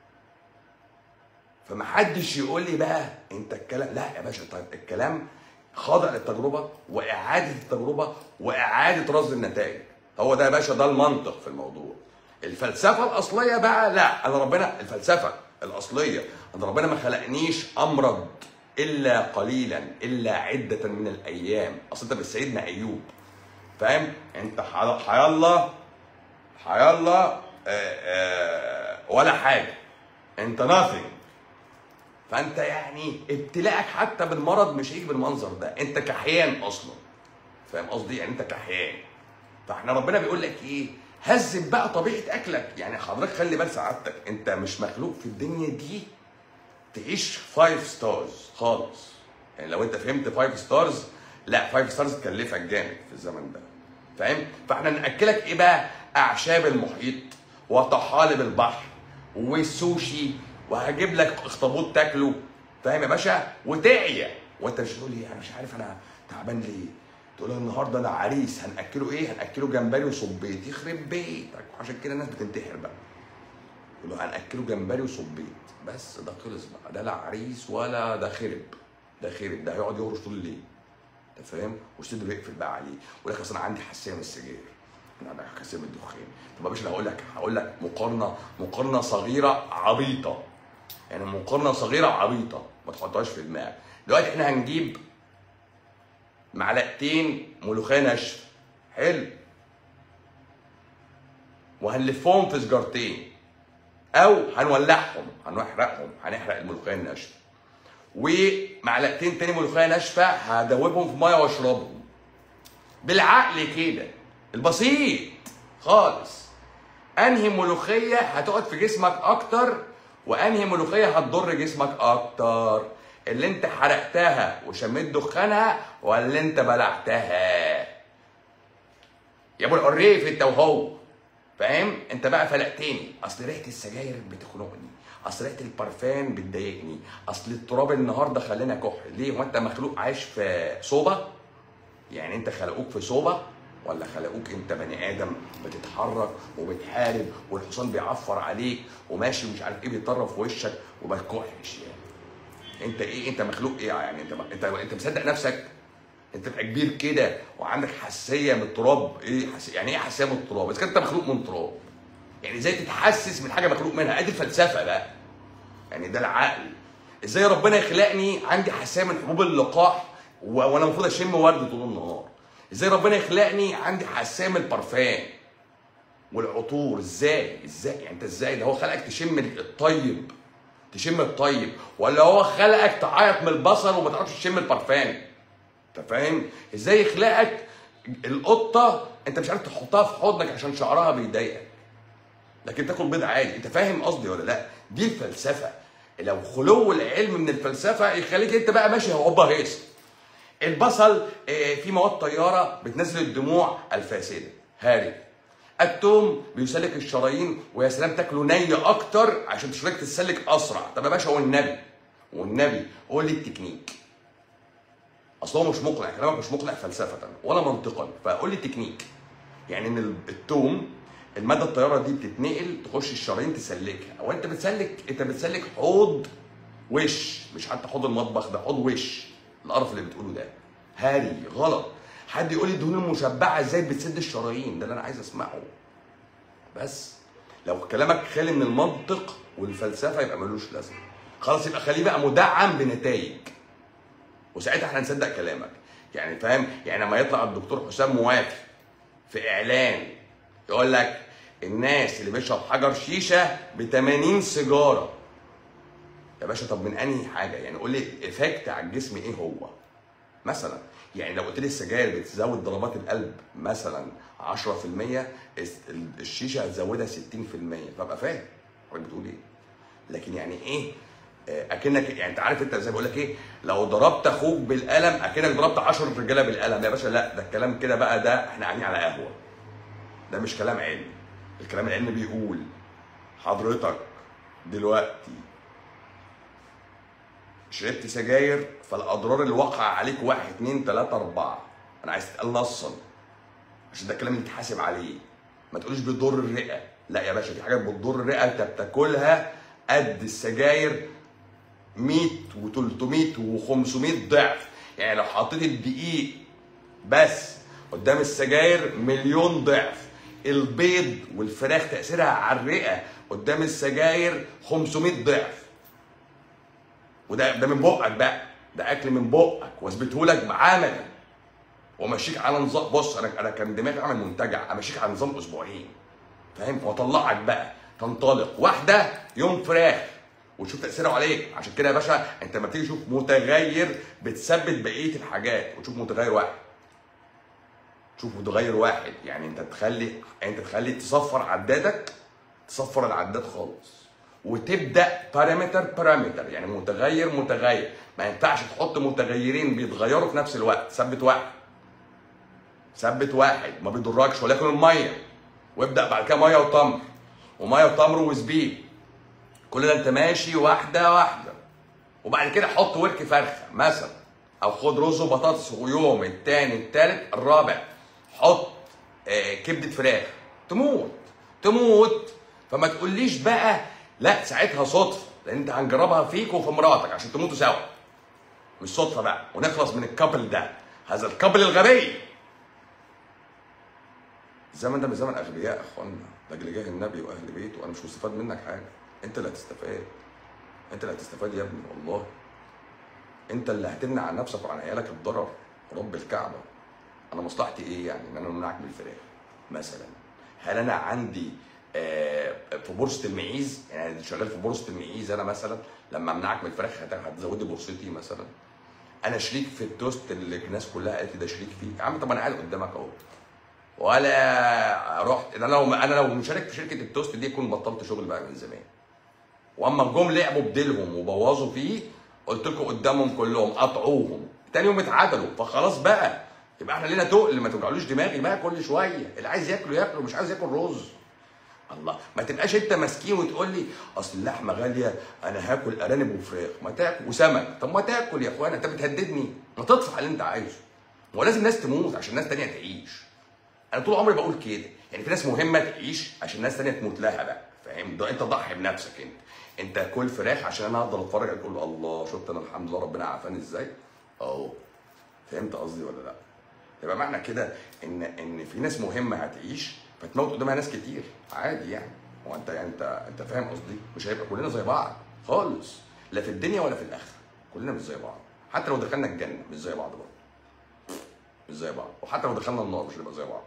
فمحدش يقول لي بقى انت الكلام لا يا باشا طيب الكلام خاضع للتجربه واعاده التجربه واعاده رصد النتائج هو ده يا باشا ده المنطق في الموضوع الفلسفه الاصليه بقى لا انا ربنا الفلسفه الاصليه ان ربنا ما خلقنيش امرض الا قليلا الا عده من الايام اصل انت بسيدنا ايوب فاهم انت ح- حيالله حيالله آه، آه، ولا حاجه انت nothing فانت يعني ابتلاءك حتى بالمرض مش هيجي بالمنظر ده انت كحيان اصلا فاهم قصدي يعني انت كحيان فاحنا ربنا بيقول لك ايه هذب بقى طبيعه اكلك يعني حضرتك خلي بال سعادتك انت مش مخلوق في الدنيا دي تعيش فايف ستارز خالص يعني لو انت فهمت فايف ستارز لا فايف ستارز تكلفك جامد في الزمن ده فاهم فاحنا ناكلك ايه بقى اعشاب المحيط وطحالب البحر والسوشي وهجيب لك اخطبوط تاكله فاهم يا باشا وتعيا وانت مش تقول لي انا مش عارف انا تعبان ليه تقول له النهارده انا عريس هناكله ايه هناكله جمبري وصبيط يخرب بيتك وعشان كده الناس بتنتحر بقى يقول له هناكله جمبري وصبيط بس ده خلص بقى ده لا عريس ولا ده خرب ده خرب ده هيقعد يهرش طول الليل انت فاهم وصدره يقفل بقى عليه يقول لك اصل انا عندي حساسيه من السجاير انا عندي حساسيه من الدخان طب يا باشا انا هقول لك هقول لك مقارنه مقارنه صغيره عبيطه يعني مقارنه صغيره عبيطه ما تحطهاش في دماغك دلوقتي احنا هنجيب معلقتين ملوخيه ناشفه حلو وهنلفهم في سجارتين او هنولعهم هنحرقهم هنحرق الملوخيه الناشفه ومعلقتين تاني ملوخيه ناشفه هدوبهم في ميه واشربهم بالعقل كده البسيط خالص انهي ملوخيه هتقعد في جسمك اكتر وانهي ملوخيه هتضر جسمك اكتر اللي انت حرقتها وشميت دخانها ولا اللي انت بلعتها يا ابو القريف انت وهو فاهم انت بقى فلقتني اصل ريحه السجاير بتخنقني اصل ريحه البرفان بتضايقني اصل التراب النهارده خلاني كحل ليه هو انت مخلوق عايش في صوبه يعني انت خلقوك في صوبه ولا خلقوك انت بني ادم بتتحرك وبتحارب والحصان بيعفر عليك وماشي مش عارف ايه بيطرف في وشك وبتكحش يعني انت ايه انت مخلوق ايه يعني انت انت انت مصدق نفسك انت تبقى كبير كده وعندك حساسيه من التراب ايه حس... يعني ايه حساسيه من التراب اذا كنت انت مخلوق من تراب يعني ازاي تتحسس من حاجه مخلوق منها ادي الفلسفه بقى يعني ده العقل ازاي ربنا يخلقني عندي حساسيه من حبوب اللقاح و- وانا المفروض اشم ورد طول النهار ازاي ربنا يخلقني عندي حساسيه من البرفان والعطور ازاي ازاي يعني انت ازاي ده هو خلقك تشم الطيب تشم الطيب ولا هو خلقك تعيط من البصل وما تعرفش تشم البرفان انت فاهم ازاي يخلقك القطه انت مش عارف تحطها في حضنك عشان شعرها بيضايقك لكن تاكل بيض عادي انت فاهم قصدي ولا لا دي الفلسفه لو خلو العلم من الفلسفه يخليك انت بقى ماشي هوبا هيص البصل آه، في مواد طياره بتنزل الدموع الفاسده هاري التوم بيسلك الشرايين ويا سلام تاكله ني اكتر عشان شرايينك تتسلك اسرع طب يا باشا والنبي والنبي قول لي التكنيك اصل هو مش مقنع كلامك مش مقنع فلسفه ولا منطقا فقول لي التكنيك يعني ان ال- التوم الماده الطياره دي بتتنقل تخش الشرايين تسلكها او انت بتسلك انت بتسلك حوض وش مش حتى حوض المطبخ ده حوض وش القرف اللي بتقوله ده هاري غلط حد يقول لي الدهون المشبعه ازاي بتسد الشرايين ده اللي انا عايز اسمعه بس لو كلامك خالي من المنطق والفلسفه يبقى ملوش لازمه خلاص يبقى خليه بقى مدعم بنتائج وساعتها احنا هنصدق كلامك يعني فاهم يعني لما يطلع الدكتور حسام موافي في اعلان يقول لك الناس اللي بيشرب حجر شيشه ب 80 سيجاره يا باشا طب من انهي حاجه يعني قول لي افكت على الجسم ايه هو مثلا يعني لو قلت لي السجاير بتزود ضربات القلب مثلا 10% الس- الشيشه هتزودها 60% فابقى فاهم حضرتك بتقول ايه لكن يعني ايه آه، اكنك يعني انت عارف انت زي بقول لك ايه لو ضربت اخوك بالقلم اكنك ضربت 10 رجاله بالقلم يا باشا لا ده الكلام كده بقى ده احنا قاعدين على قهوه ده مش كلام علمي الكلام العلمي بيقول حضرتك دلوقتي شربت سجاير فالاضرار اللي وقع عليك واحد اتنين تلاته اربعه انا عايز تتقال نصا عشان ده الكلام اللي تحاسب عليه ما تقوليش بيضر الرئه لا يا باشا في حاجات بتضر الرئه انت بتاكلها قد السجاير 100 و300 و500 ضعف يعني لو حطيت الدقيق بس قدام السجاير مليون ضعف البيض والفراخ تاثيرها على الرئه قدام السجاير 500 ضعف وده ده من بقك بقى ده اكل من بقك واثبته لك بعملي وامشيك على نظام بص انا انا كان دماغي اعمل منتجع امشيك على نظام اسبوعين فاهم واطلعك بقى تنطلق واحده يوم فراخ وتشوف تاثيره عليك عشان كده يا باشا انت لما تيجي تشوف متغير بتثبت بقيه الحاجات وتشوف متغير واحد تشوف متغير واحد يعني انت تخلي انت تخلي تصفر عدادك تصفر العداد خالص وتبدا بارامتر بارامتر يعني متغير متغير ما ينفعش تحط متغيرين بيتغيروا في نفس الوقت ثبت واحد ثبت واحد ما بيضركش ولكن الميه وابدا بعد كده ميه وتمر وميه وتمر وزبيب كل ده انت ماشي واحده واحده وبعد كده حط ورك فرخه مثلا او خد رز وبطاطس ويوم التاني التالت الرابع حط آه، كبده فراخ تموت تموت فما تقوليش بقى لا ساعتها صدفه لان انت هنجربها فيك وفي مراتك عشان تموتوا سوا مش صدفه بقى ونخلص من الكابل ده هذا الكابل الغبي الزمن ده مش زمن اغبياء يا اخوانا لاجل جاه النبي واهل بيته وانا مش مستفاد منك حاجه انت اللي هتستفاد انت اللي هتستفاد يا ابني والله انت اللي هتمنع عن نفسك وعن عيالك الضرر رب الكعبه انا مصلحتي ايه يعني ان انا امنعك من الفراخ مثلا هل انا عندي آه، في بورصه المعيز يعني شغال في بورصه المعيز انا مثلا لما امنعك من الفراخ هت- هتزود لي بورصتي مثلا انا شريك في التوست اللي الناس كلها قالت لي ده شريك فيه يا عم طب انا قاعد قدامك اهو ولا رحت انا لو انا لو مشارك في شركه التوست دي كنت بطلت شغل بقى من زمان واما جم لعبوا بديلهم وبوظوا فيه قلت لكم قدامهم كلهم قطعوهم تاني يوم اتعدلوا فخلاص بقى يبقى احنا لينا تقل ما توجعلوش دماغي بقى كل شويه اللي عايز ياكل ياكل مش عايز ياكل رز الله ما تبقاش انت مسكين وتقول لي اصل اللحمه غاليه انا هاكل ارانب وفراخ ما تاكل وسمك طب ما تاكل يا اخوانا انت بتهددني ما تطفح اللي انت عايزه هو لازم ناس تموت عشان ناس تانية تعيش انا طول عمري بقول كده يعني في ناس مهمه تعيش عشان ناس تانية تموت لها بقى فاهم ده انت ضحي بنفسك انت انت كل فراخ عشان انا افضل اتفرج اقول الله شفت انا الحمد لله ربنا عافاني ازاي اهو فهمت قصدي ولا لا يبقى معنى كده ان ان في ناس مهمه هتعيش فتموت قدامها ناس كتير عادي يعني هو انت يعني انت انت فاهم قصدي مش هيبقى كلنا زي بعض خالص لا في الدنيا ولا في الاخره كلنا مش زي بعض حتى لو دخلنا الجنه مش زي بعض برضه مش زي بعض وحتى لو دخلنا النار مش هنبقى زي بعض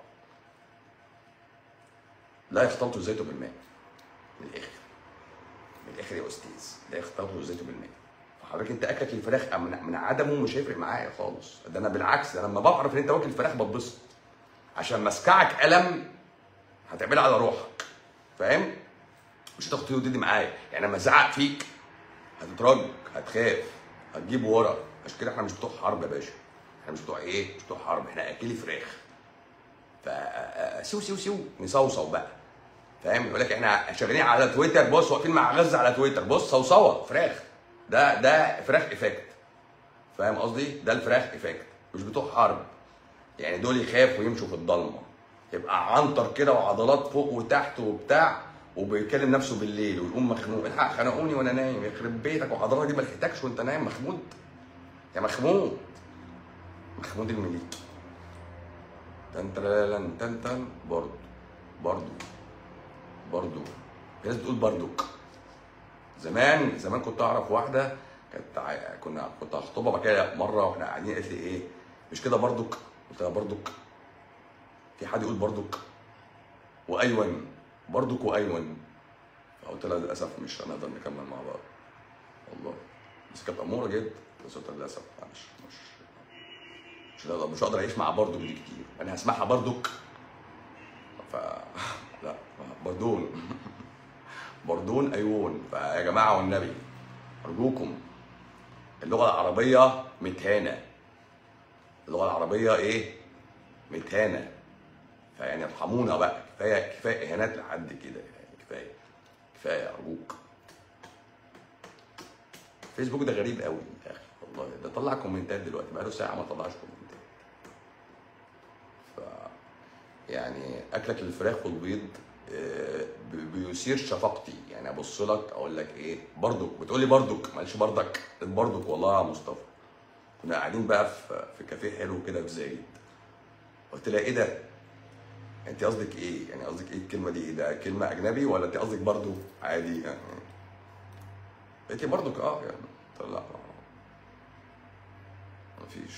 لا يختلط الزيت بالماء من الاخر من الاخر يا استاذ لا يختلط الزيت بالماء فحضرتك انت اكلك الفراخ من, من عدمه مش هيفرق معايا خالص ده انا بالعكس ده أنا لما بعرف ان انت واكل فراخ بتبسط عشان مسكعك الم هتعملها على روحك فاهم مش هتاخد فيه وتدي معايا يعني لما ازعق فيك هتترج هتخاف هتجيب ورا عشان كده احنا مش بتوع حرب يا باشا احنا مش بتوع ايه مش بتوع حرب احنا اكلي فراخ ف سيو سيو سيو نصوصو بقى فاهم يقول لك احنا شغالين على تويتر بص واقفين مع غزه على تويتر بص صوصوه فراخ ده ده فراخ افكت فاهم قصدي ده الفراخ افكت مش بتوع حرب يعني دول يخافوا يمشوا في الضلمه يبقى عنتر كده وعضلات فوق وتحت وبتاع وبيكلم نفسه بالليل ويقوم مخنوق الحق خنقوني وانا نايم يخرب بيتك وعضلاتك دي ما لحقتكش وانت نايم مخمود يا مخمود مخمود المليكي تن ترللن تن تن برضه برضه برضه في ناس بتقول بردك زمان زمان كنت اعرف واحده كانت ع- كنا كنت هخطبها بعد كده مره واحنا قاعدين قالت لي ايه مش كده بردك قلت لها بردك في حد يقول بردك وايون بردك وايون فقلت لها للاسف مش هنقدر نكمل مع بعض والله بس كانت اموره جدا بس قلت لها للاسف معلش مش مش هقدر مش هقدر اعيش مع بردك دي كتير انا هسمعها بردك ف لا بردون بردون ايون فيا جماعه والنبي ارجوكم اللغه العربيه متهانه اللغه العربيه ايه متهانه فيعني ارحمونا بقى كفايه كفايه اهانات لحد كده يعني كفايه كفايه ارجوك فيسبوك ده غريب قوي يا اخي والله ده طلع كومنتات دلوقتي بقاله ساعه ما طلعش كومنتات ف يعني اكلك للفراخ والبيض آه، ب- بيثير شفقتي يعني ابص لك اقول لك ايه بردك بتقول لي بردك معلش بردك بردك والله يا مصطفى كنا قاعدين بقى في في كافيه حلو كده في زايد قلت لها ايه ده انت قصدك ايه يعني قصدك ايه الكلمه دي ايه ده كلمه اجنبي ولا انت قصدك برضو عادي يعني قلت لي برضك اه يعني قلت لها لا مفيش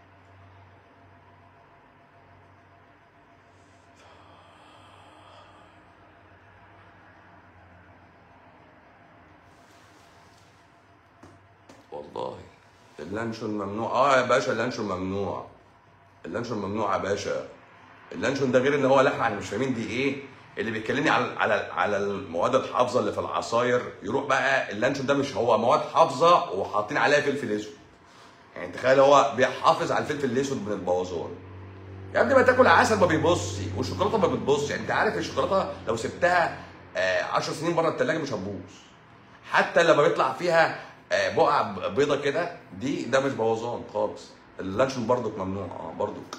والله اللانشون ممنوع اه يا باشا اللانشون ممنوع اللانشون ممنوع يا باشا اللانشون ده غير ان هو لحمه احنا مش فاهمين دي ايه اللي بيكلمني على على على المواد الحافظه اللي في العصاير يروح بقى اللانشون ده مش هو مواد حافظه وحاطين عليها فلفل اسود يعني تخيل هو بيحافظ على الفلفل الاسود من البوظان يا ابني ما تاكل عسل ما بيبصش والشوكولاته ما بتبصش يعني انت عارف الشوكولاته لو سبتها 10 سنين بره الثلاجه مش هتبوظ حتى لما بيطلع فيها آه، بقع بيضه كده دي ده مش بوظان خالص اللانشون بردك ممنوع اه بردك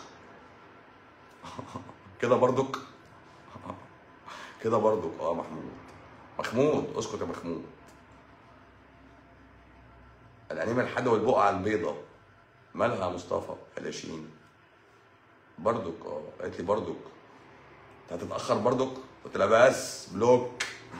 كده بردك كده بردك اه محمود محمود اسكت يا محمود الانيمه الحاده والبقعه البيضه مالها يا مصطفى فلاشين بردك اه قالت لي بردك انت هتتاخر بردك قلت لها بس بلوك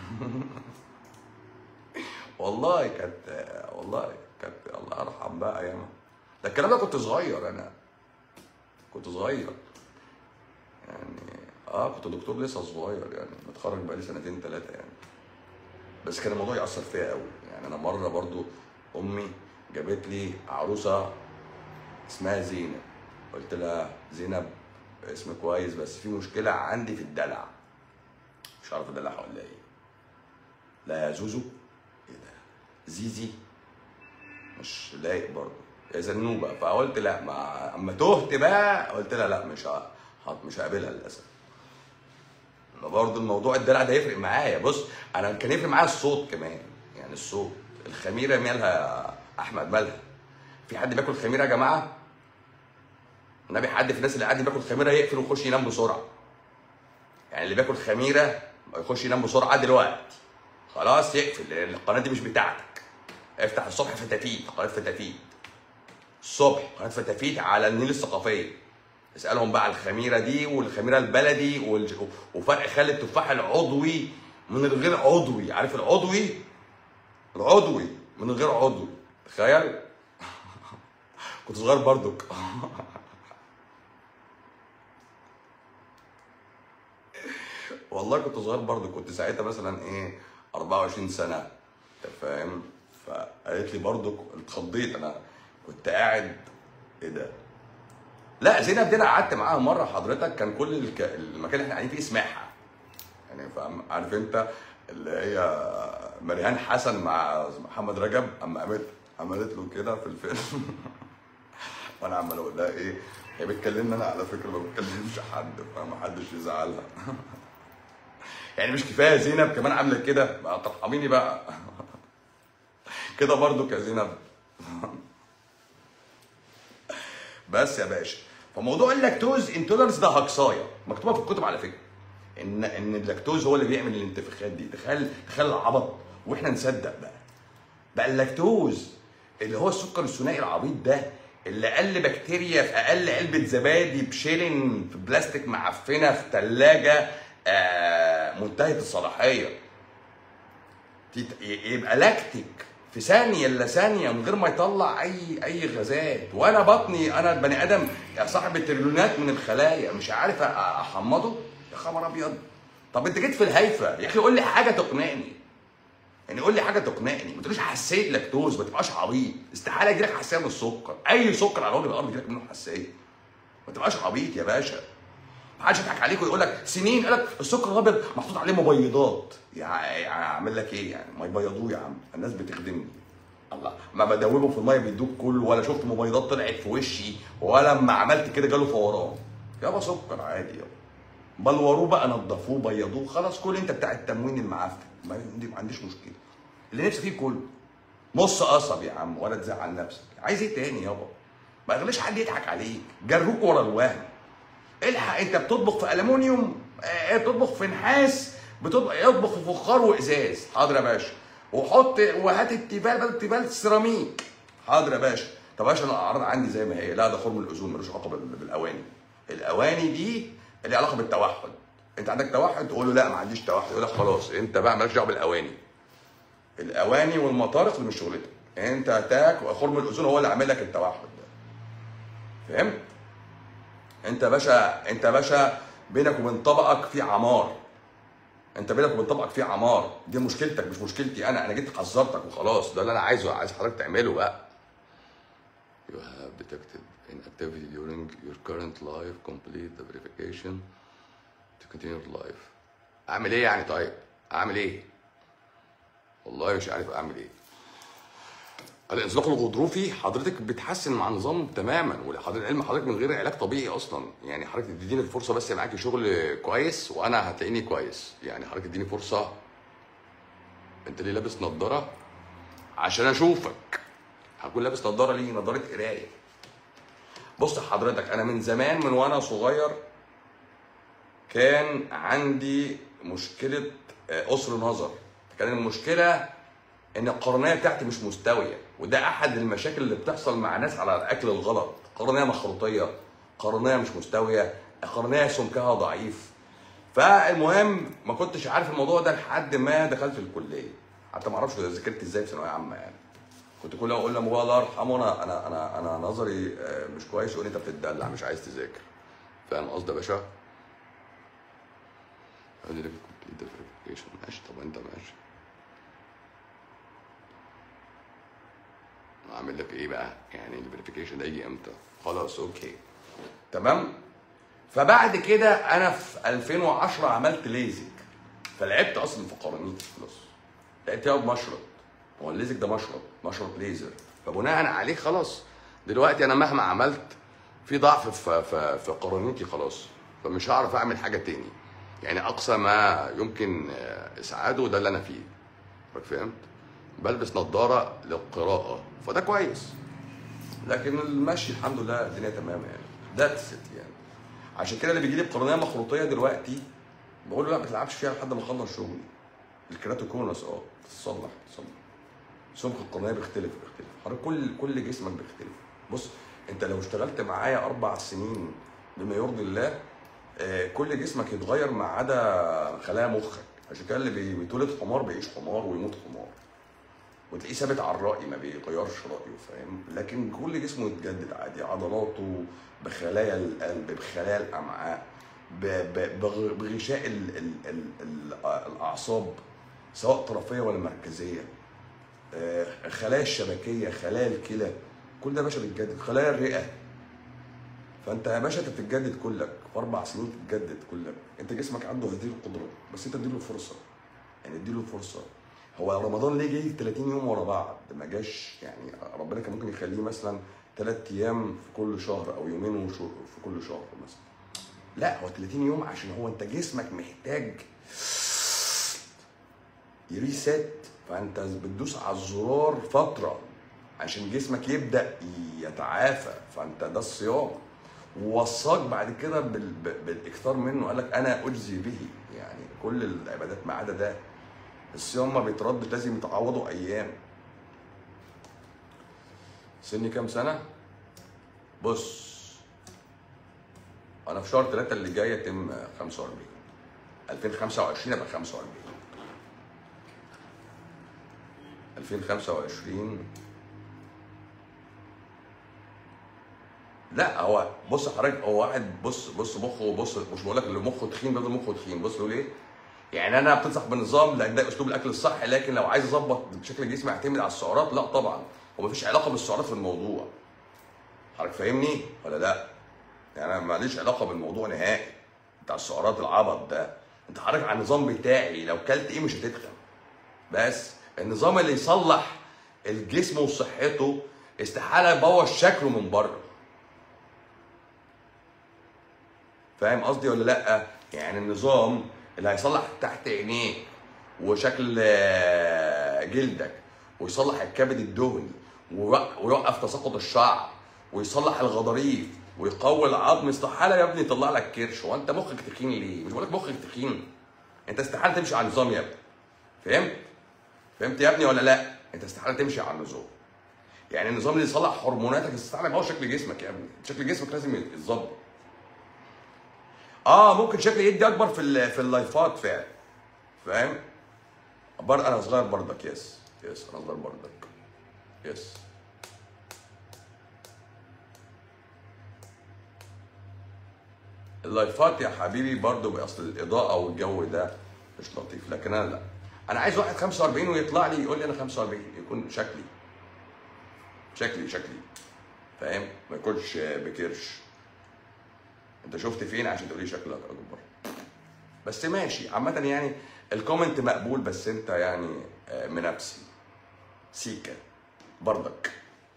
والله كانت والله كانت الله يرحم بقى ياما ده الكلام ده كنت صغير انا كنت صغير يعني اه كنت دكتور لسه صغير يعني متخرج بقالي سنتين ثلاثه يعني بس كان الموضوع يأثر فيا قوي يعني انا مره برضو امي جابت لي عروسه اسمها زينب قلت لها زينب اسم كويس بس في مشكله عندي في الدلع مش عارف ادلعها ولا ايه لا يا زوزو ايه ده زيزي مش لايق برضه يا زنوبه فقلت لا ما اما تهت بقى قلت لها لا مش ه- ه- مش هقابلها للاسف برضه الموضوع الدلع ده يفرق معايا بص انا كان يفرق معايا الصوت كمان يعني الصوت الخميره مالها يا احمد مالها في حد بياكل خميره يا جماعه النبي حد في الناس اللي قاعد بياكل خميره يقفل ويخش ينام بسرعه يعني اللي بياكل خميره يخش ينام بسرعه دلوقتي خلاص يقفل لان القناه دي مش بتاعتك افتح الصبح فتافيت قناه فتافيت الصبح قناه فتافيت على النيل الثقافيه اسالهم بقى على الخميره دي والخميره البلدي والج... وفرق خلي التفاح العضوي من الغير عضوي عارف العضوي العضوي من غير عضو تخيل كنت صغير برضك والله كنت صغير برضه كنت ساعتها مثلا ايه 24 سنه انت فاهم فقالت لي برضه اتخضيت انا كنت قاعد ايه ده لا زينب دي انا قعدت معاها مره حضرتك كان كل الك... المكان اللي احنا قاعدين فيه سماحه يعني فاهم عارف انت اللي هي مريهان حسن مع محمد رجب اما قامت عملت له كده في الفيلم وانا عمال اقول لها ايه هي بتكلمني انا على فكره ما بتكلمش حد فما حدش يزعلها يعني مش كفايه زينب كمان عامله كده بقى ترحميني بقى كده برضو يا زينب بس يا باشا فموضوع اللاكتوز انتولرنس ده هكصايه مكتوبه في الكتب على فكره ان ان اللاكتوز هو اللي بيعمل الانتفاخات دي تخيل تخيل العبط واحنا نصدق بقى بقى اللاكتوز اللي هو السكر الثنائي العبيط ده اللي اقل بكتيريا في اقل علبه زبادي بشيلن في بلاستيك معفنه في ثلاجه آه منتهيه الصلاحيه تت- ي- يبقى لاكتيك في ثانيه الا ثانيه من غير ما يطلع اي اي غازات وانا بطني انا بني ادم يا صاحب تريليونات من الخلايا مش عارف أ- احمضه يا خبر ابيض طب انت جيت في الهايفه يا اخي قول لي حاجه تقنعني يعني قول لي حاجه تقنعني ما تقوليش حساسيه لاكتوز ما تبقاش عبيط استحاله يجيلك حساسيه من السكر اي سكر على وجه الارض يجيلك منه حساسيه ما تبقاش عبيط يا باشا ما حدش يضحك عليك ويقول لك سنين قال لك السكر الابيض محطوط عليه مبيضات يعني اعمل لك ايه يعني ما يبيضوه يا عم الناس بتخدمني الله ما بدوبه في الميه بيدوك كله ولا شفت مبيضات طلعت في وشي ولا لما عملت كده جاله فوران يابا سكر عادي يابا بلوروه بقى نضفوه بيضوه خلاص كل انت بتاع التموين المعفن ما عندي- ما عنديش مشكله اللي نفسي فيه كله نص قصب يا عم ولا تزعل نفسك عايز ايه تاني يابا ما يغليش حد يضحك عليك جروك ورا الوهم الحق انت بتطبخ في الومنيوم اه بتطبخ في نحاس بتطبخ يطبخ في فخار وازاز حاضر يا باشا وحط وهات التيفال بدل التيفال سيراميك حاضر يا باشا طب يا باشا انا الاعراض عندي زي ما هي لا ده خرم الاذون ملوش علاقه بال- بالاواني الاواني دي اللي علاقه بالتوحد انت عندك توحد تقول له لا ما عنديش توحد يقول لك خلاص انت بقى مالكش دعوه بالاواني الاواني والمطارق اللي مش شغلتك انت تاك وخرم الاذون هو اللي عامل لك التوحد ده فهمت انت يا باشا انت يا باشا بينك وبين طبقك في عمار انت بينك وبين طبقك في عمار دي مشكلتك مش مشكلتي انا انا جيت حذرتك وخلاص ده اللي انا عايزه عايز حضرتك تعمله بقى You have detected inactivity during your current life. Complete the verification to continue your life. اعمل ايه يعني طيب؟ اعمل ايه؟ والله مش عارف اعمل ايه. الانزلاق الغضروفي حضرتك بتحسن مع النظام تماما وحضرتك علم حضرتك من غير علاج طبيعي اصلا يعني حضرتك تديني الفرصه بس معاكي شغل كويس وانا هتلاقيني كويس يعني حضرتك اديني فرصه انت ليه لابس نظاره عشان اشوفك هكون لابس نظاره ليه نظاره قرايه بص حضرتك انا من زمان من وانا صغير كان عندي مشكله آه، قصر نظر كان المشكله ان القرنيه بتاعتي مش مستويه وده احد المشاكل اللي بتحصل مع ناس على الاكل الغلط قرنيه مخروطيه قرنيه مش مستويه قرنيه سمكها ضعيف فالمهم ما كنتش عارف الموضوع ده لحد ما دخلت الكليه حتى ما اعرفش ذاكرت ازاي في ثانويه عامه يعني كنت كل ما اقول لابويا الله يرحمه انا انا انا انا نظري آه، مش كويس يقول لي انت بتدلع مش عايز تذاكر فاهم قصدي يا باشا؟ قال لي complete the verification ماشي طب انت ماشي اعمل لك ايه بقى يعني الفيريفيكيشن ده يجي امتى خلاص اوكي تمام فبعد كده انا في 2010 عملت ليزك فلعبت اصلا في قرنيتي خلاص لقيتها بمشرط هو الليزك ده مشرط مشرط ليزر فبناء عليه خلاص دلوقتي انا مهما عملت في ضعف في في, في قرنيتي خلاص فمش هعرف اعمل حاجه تاني يعني اقصى ما يمكن آه، اسعاده ده اللي انا فيه حضرتك فهمت بلبس نظاره للقراءه فده كويس لكن المشي الحمد لله الدنيا تمام يعني ذاتس يعني عشان كده اللي بيجي لي بقرنيه مخروطيه دلوقتي بقول له لا ما تلعبش فيها لحد ما اخلص شغلي الكراتوكونس اه تصلح تصلح سمك القرنيه بيختلف بيختلف حضرتك كل كل جسمك بيختلف بص انت لو اشتغلت معايا اربع سنين بما يرضي الله آه، كل جسمك يتغير ما عدا خلايا مخك عشان كده اللي بي- بيتولد حمار بيعيش حمار ويموت حمار وتلاقيه ثابت على الراي ما بيغيرش رايه فاهم لكن كل جسمه يتجدد عادي عضلاته بخلايا القلب بخلايا الامعاء ب- ب- بغ- بغشاء ال ال ال ال الاعصاب سواء طرفيه ولا مركزيه آه، خلايا الشبكيه خلايا الكلى كل ده يا باشا بيتجدد خلايا الرئه فانت يا باشا انت بتتجدد كلك في اربع سنين تتجدد كلك انت جسمك عنده هذه القدره بس انت اديله فرصه يعني اديله فرصه هو رمضان ليه جاي 30 يوم ورا بعض ما جاش يعني ربنا كان ممكن يخليه مثلا ثلاث ايام في كل شهر او يومين وشهر في كل شهر مثلا لا هو 30 يوم عشان هو انت جسمك محتاج يريست فانت بتدوس على الزرار فتره عشان جسمك يبدا يتعافى فانت ده الصيام ووصاك بعد كده بال... ب- بالاكثار منه قال لك انا اجزي به يعني كل العبادات ما عدا ده الصيام ما بيتردش لازم يتعوضوا ايام سني كام سنه بص انا في شهر 3 اللي جاي يتم 45 2025 ابقى 45 2025 لا هو بص حضرتك هو واحد بص بص مخه بص مش بقول لك اللي مخه تخين بيفضل مخه تخين بص يقول ايه؟ يعني انا بتنصح بنظام لان ده اسلوب الاكل الصح لكن لو عايز اظبط شكل جسمي اعتمد على السعرات لا طبعا هو مفيش علاقه بالسعرات في الموضوع حضرتك فاهمني ولا لا؟ يعني انا ماليش علاقه بالموضوع نهائي بتاع السعرات العبط ده انت حضرتك على النظام بتاعي لو كلت ايه مش هتتخن بس النظام اللي يصلح الجسم وصحته استحاله يبوظ شكله من بره فاهم قصدي ولا لا يعني النظام اللي هيصلح تحت عينيك وشكل آه، جلدك ويصلح الكبد الدهني ويوق- ويوقف تساقط الشعر ويصلح الغضاريف ويقوي العظم استحاله يا ابني يطلع لك كرش هو انت مخك تخين ليه؟ مش بقول لك مخك تخين انت استحاله تمشي على النظام يا ابني فهمت؟ فهمت يا ابني ولا لا؟ انت استحاله تمشي على النظام يعني النظام اللي يصلح هرموناتك استحاله يبوظ شكل جسمك يا ابني شكل جسمك لازم يتظبط اه ممكن شكلي يدي اكبر في ال- في اللايفات فعلا فاهم بر انا صغير برضك يس يس انا صغير برضك يس اللايفات يا حبيبي برضو باصل الاضاءه والجو ده مش لطيف لكن انا لا انا عايز واحد 45 ويطلع لي يقول لي انا 45 يكون شكلي شكلي شكلي فاهم ما يكونش بكرش انت شفت فين عشان تقولي شكلك اكبر بس ماشي عامة يعني الكومنت مقبول بس انت يعني آه، منافسي سيكا برضك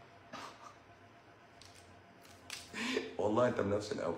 والله انت منافسي قوي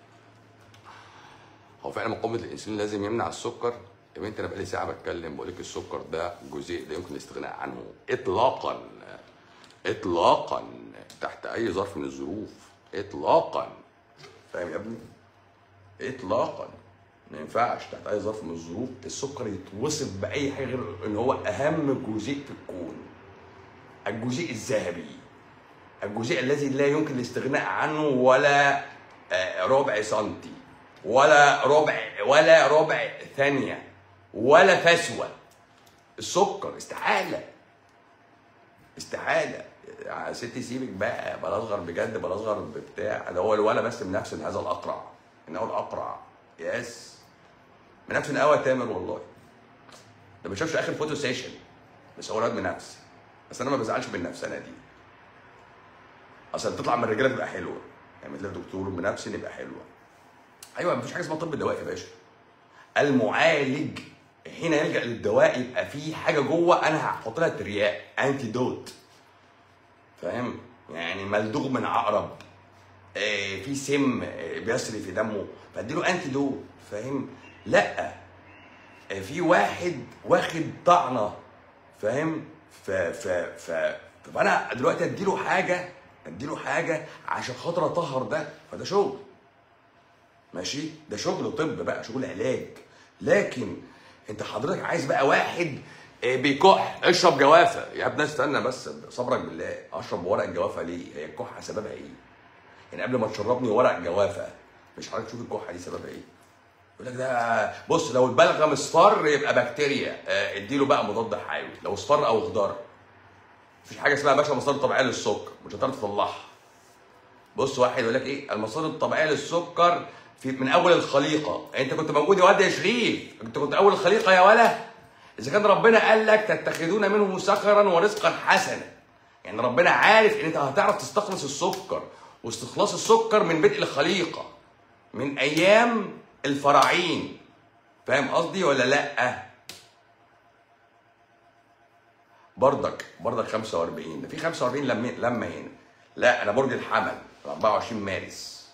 هو فعلا مقاومة الانسولين لازم يمنع السكر يا بنتي انا بقالي ساعة بتكلم بقول لك السكر ده جزيء لا يمكن الاستغناء عنه اطلاقا اطلاقا تحت اي ظرف من الظروف اطلاقا فاهم يا ابني؟ اطلاقا ما ينفعش تحت اي ظرف من الظروف السكر يتوصف باي حاجه غير ان هو اهم جزيء في الكون الجزيء الذهبي الجزيء الذي لا يمكن الاستغناء عنه ولا آه، ربع سنتي ولا ربع ولا ربع ثانيه ولا فسوه السكر استحاله استحاله يا ستي سيبك بقى بلا اصغر بجد بلا اصغر ببتاع ده هو الولا بس منافس هذا الاقرع انه الاقرع يس منافس من قوي تامر والله ده ما شافش اخر فوتو سيشن بس هو الواد منافس بس انا ما بزعلش من النفسانه دي اصل تطلع من الرجاله تبقى حلوه يعني تلاقي دكتور منافسي يبقى حلوه ايوه مفيش حاجه اسمها طب الدواء يا باشا المعالج حين يلجا للدواء يبقى في حاجه جوه انا هحط لها ترياق انتي دوت فاهم يعني ملدوغ من عقرب آه، في سم آه، بيسري في دمه فاديله انتي دوت فاهم لا آه، في واحد واخد طعنه فاهم ف ف ف طب انا دلوقتي اديله حاجه اديله حاجه عشان خاطر اطهر ده فده شغل ماشي ده شغل طب بقى شغل علاج لكن انت حضرتك عايز بقى واحد آه، بيكح اشرب جوافه يا ابني استنى بس صبرك بالله اشرب ورق الجوافه ليه هي الكحه سببها ايه يعني قبل ما تشربني ورق جوافه مش حضرتك تشوف الكحه دي سببها ايه يقول لك ده بص لو البلغم اصفر يبقى بكتيريا آه، اديله بقى مضاد حيوي لو اصفر او اخضر مفيش حاجه اسمها يا باشا مصادر طبيعيه للسكر مش هتعرف تطلعها بص واحد يقول لك ايه المصادر الطبيعيه للسكر في من اول الخليقه انت كنت موجود يا واد يا شريف انت كنت اول الخليقه يا ولا اذا كان ربنا قال لك تتخذون منه سكرا ورزقا حسنا يعني ربنا عارف ان انت هتعرف تستخلص السكر واستخلاص السكر من بدء الخليقه من ايام الفراعين فاهم قصدي ولا لا بردك بردك 45 ده في 45 لما لما هنا لا انا برج الحمل 24 مارس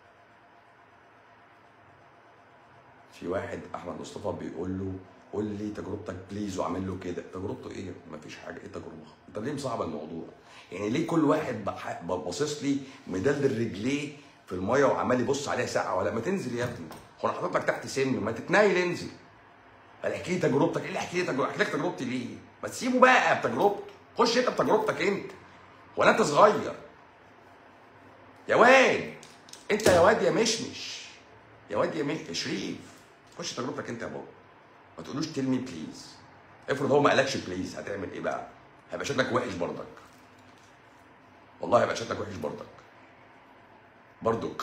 في واحد احمد مصطفى بيقول له قول لي تجربتك بليز وعامل له كده تجربته ايه مفيش حاجه ايه تجربه انت ليه مصعب الموضوع يعني ليه كل واحد بح- باصص لي مدلدل رجليه في الميه وعمال يبص عليها ساعه ولا ما تنزل يا ابني هو انا حاطط لك تحت سن ما تتنيل انزل قال احكي لي تجربتك ايه اللي احكي لي تجربتك احكي لك تجربتي ليه ما تسيبه بقى بتجربته خش انت بتجربتك انت ولا انت صغير يا واد انت يا واد يا مشمش يا واد يا مش يا شريف خش تجربتك انت يا بابا ما تقولوش تيل مي بليز افرض هو ما قالكش بليز هتعمل ايه بقى هيبقى شكلك وحش برضك والله هيبقى شكلك وحش برضك برضك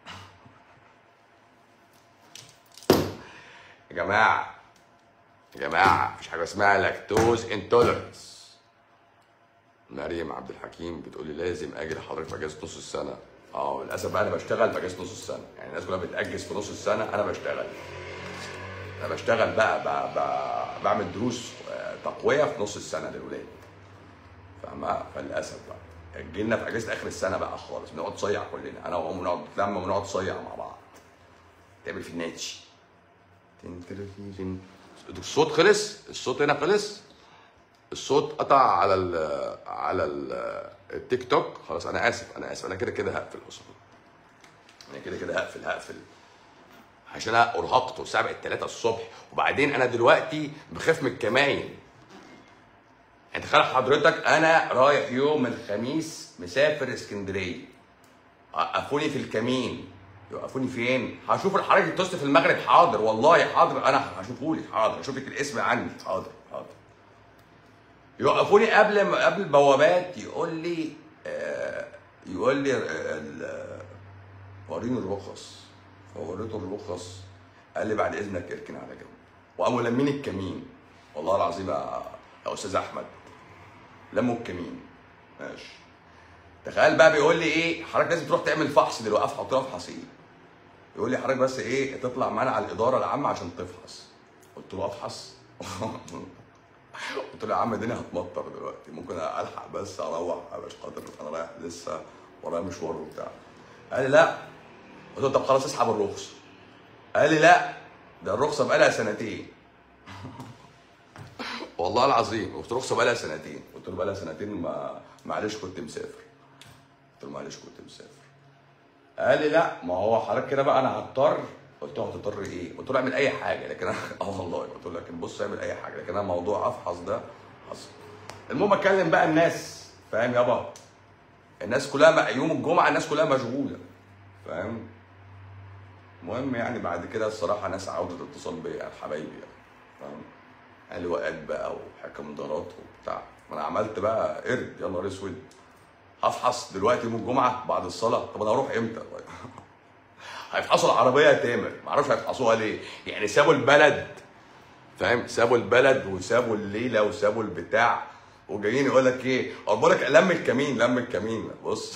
يا جماعه يا جماعه مفيش حاجه اسمها لاكتوز انتولرنس مريم عبد الحكيم بتقول لي لازم اجي لحضرتك في اجازه نص السنه اه للاسف بقى انا بشتغل في اجازه نص السنه يعني الناس كلها بتاجز في نص السنه انا بشتغل انا بشتغل بقى, بقى, بقى بعمل دروس آه، تقويه في نص السنه للولاد فاهمة فللاسف بقى جينا في اجازه اخر السنه بقى خالص بنقعد نصيع كلنا انا وهم نقعد نتلم ونقعد نصيع مع بعض تعمل في الناتش تن تن تن. الصوت خلص الصوت هنا خلص الصوت قطع على ال على ال التيك توك خلاص انا اسف انا اسف انا كده كده هقفل اصلا انا كده كده هقفل هقفل عشان انا ارهقت والساعه بقت 3 الصبح وبعدين انا دلوقتي بخاف من الكماين انت تخيل حضرتك انا رايح يوم الخميس مسافر اسكندريه وقفوني في الكمين يوقفوني فين؟ هشوف حضرتك اتصل في المغرب حاضر والله حاضر انا هشوفه لك حاضر هشوف لك الاسم عندي حاضر حاضر يوقفوني قبل ما قبل البوابات يقول لي آه يقول لي آه، ال- وريني الرخص فوريته الرخص قال لي بعد اذنك اركن على جنب وقاموا لمين الكمين والله العظيم يا يا استاذ احمد لموا الكمين ماشي تخيل بقى بيقول لي ايه حضرتك لازم تروح تعمل فحص دلوقتي قلت له افحص ايه يقول لي حضرتك بس ايه تطلع معانا على الاداره العامه عشان تفحص قلت له افحص قلت له يا عم الدنيا هتمطر دلوقتي ممكن الحق بس اروح يا باشا خاطر انا رايح لسه ورايا مشوار وبتاع قال لي لا قلت له طب خلاص اسحب الرخصه قال لي لا ده الرخصه بقالها سنتين والله العظيم قلت له الرخصه بقالها سنتين قلت له بقالها سنتين ما معلش كنت مسافر قلت له معلش كنت مسافر قال لي لا ما هو حضرتك كده بقى انا هضطر قلت له هتضطر ايه؟ قلت له اعمل اي حاجه لكن انا اه والله قلت له لكن بص اعمل اي حاجه لكن انا موضوع افحص ده حصل المهم اكلم بقى الناس فاهم يابا الناس كلها م- يوم الجمعه الناس كلها مشغوله فاهم المهم يعني بعد كده الصراحه ناس عوده اتصال بيا حبايبي يعني فاهم قال لي وقت بقى وحكم ضرات وبتاع ما انا عملت بقى قرد يا نهار اسود هفحص دلوقتي يوم الجمعه بعد الصلاه طب انا هروح امتى هيفحصوا العربيه يا تامر ما اعرفش هيفحصوها ليه يعني سابوا البلد فاهم سابوا البلد وسابوا الليله وسابوا البتاع وجايين يقول لك ايه اقول لك لم الكمين لم الكمين بص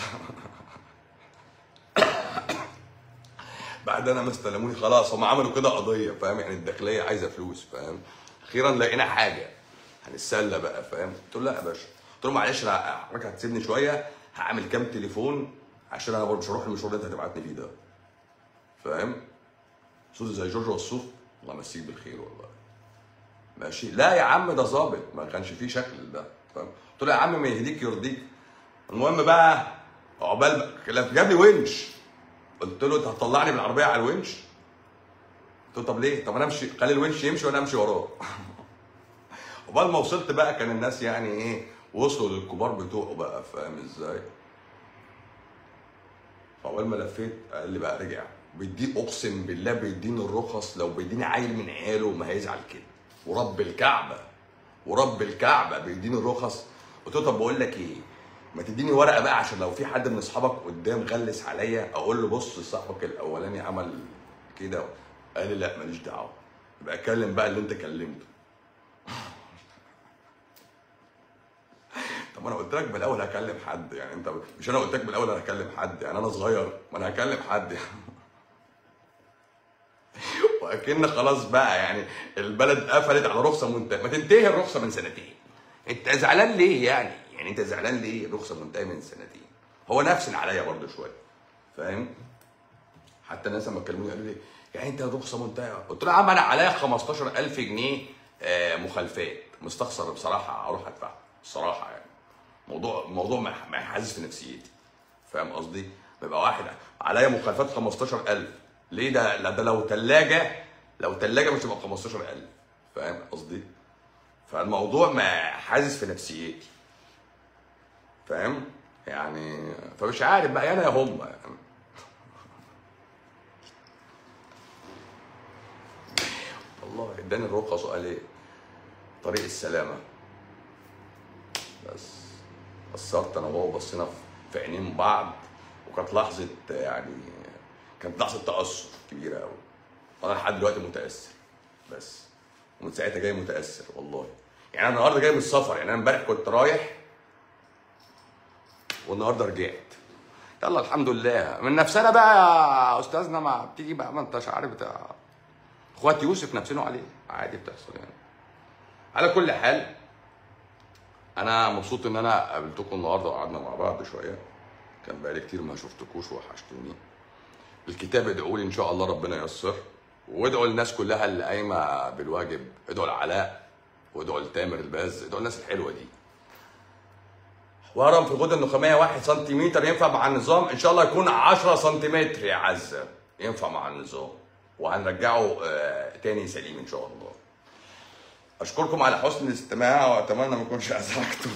بعد انا ما استلموني خلاص هم عملوا كده قضيه فاهم يعني الداخليه عايزه فلوس فاهم اخيرا لقينا حاجه هنتسلى بقى فاهم قلت له لا يا باشا قلت له معلش انا حضرتك هتسيبني شويه هعمل كام تليفون عشان انا برضه مش هروح المشوار اللي انت هتبعتني فيه ده فاهم صوت زي جورج وسوف الله يمسيك بالخير والله ماشي لا يا عم ده ظابط ما كانش فيه شكل ده فاهم قلت له يا عم ما يهديك يرضيك المهم بقى عقبال ما- جاب لي ونش قلت له انت هتطلعني من العربيه على الونش قلت له طب ليه طب انا امشي خلي الونش يمشي وانا امشي وراه عقبال ما وصلت بقى كان الناس يعني ايه وصلوا للكبار بتوعه بقى فاهم ازاي فاول ما لفيت قال لي بقى رجع بيدي اقسم بالله بيديني الرخص لو بيديني عيل من عياله ما هيزعل كده ورب الكعبه ورب الكعبه بيديني الرخص قلت له طب بقول لك ايه ما تديني ورقه بقى عشان لو في حد من اصحابك قدام غلس عليا اقول له بص صاحبك الاولاني عمل كده قال لي لا ماليش دعوه يبقى اتكلم بقى اللي انت كلمته طب انا قلت لك بالاول هكلم حد يعني انت مش انا قلت لك بالاول انا هكلم حد يعني انا صغير ما انا هكلم حد يعني واكن خلاص بقى يعني البلد قفلت على رخصه منتهيه ما تنتهي الرخصه من سنتين انت زعلان ليه يعني يعني انت زعلان ليه الرخصه منتهيه من سنتين هو نفس اللي عليا برضه شويه فاهم حتى الناس لما كلموني قالوا لي يعني انت الرخصه منتهيه قلت له يا عم انا عليا 15000 جنيه آه، مخالفات مستخسر بصراحه اروح ادفع الصراحه يعني موضوع موضوع ما ما يحزز في نفسيتي فاهم قصدي؟ بيبقى واحد عليا مخالفات 15000 ليه ده لا ده لو ثلاجه لو ثلاجه مش تبقى 15000 فاهم قصدي؟ فالموضوع ما حازز في نفسيتي فاهم؟ يعني فمش عارف بقى انا يا هم يعني والله اداني الرخص وقال ايه؟ طريق السلامه بس قصرت انا وهو بصينا في- في عينين بعض وكانت لحظه يعني كانت لحظه تاثر كبيره قوي انا لحد دلوقتي متاثر بس ومن ساعتها جاي متاثر والله يعني انا النهارده جاي من السفر يعني انا امبارح كنت رايح والنهارده رجعت يلا الحمد لله من نفسنا بقى يا استاذنا ما بتيجي بقى ما انتش عارف بتاع اخوات يوسف نفسنا عليه عادي بتحصل يعني على كل حال انا مبسوط ان انا قابلتكم النهارده وقعدنا مع بعض شويه كان بقالي كتير ما شفتكوش وحشتوني الكتاب ادعوا لي ان شاء الله ربنا ييسر وادعوا للناس كلها اللي قايمه بالواجب ادعوا لعلاء وادعوا لتامر الباز ادعوا الناس الحلوه دي ورم في الغده النخاميه 1 سنتيمتر ينفع مع النظام ان شاء الله يكون 10 سنتيمتر يا عزه ينفع مع النظام وهنرجعه آه، تاني سليم ان شاء الله اشكركم على حسن الاستماع واتمنى ما اكونش ازعجتكم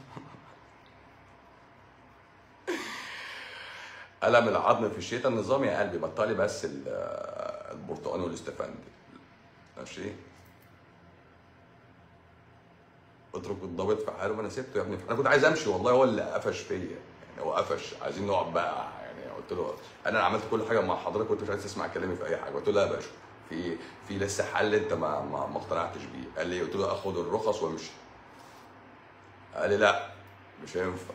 الم العظم في الشتاء النظام يا قلبي بطلي بس ال- آه، البرتقاني والاستفندي ماشي اترك الضابط في حاله ما انا سبته يا ابني انا كنت عايز امشي والله هو اللي قفش فيا يعني هو قفش عايزين نقعد بقى يعني قلت له انا عملت كل حاجه مع حضرتك وانت مش عايز تسمع كلامي في اي حاجه قلت له لا يا باشا في في لسه حل انت ما ما, ما اقتنعتش بيه قال لي قلت له اخد الرخص وامشي قال لي لا مش هينفع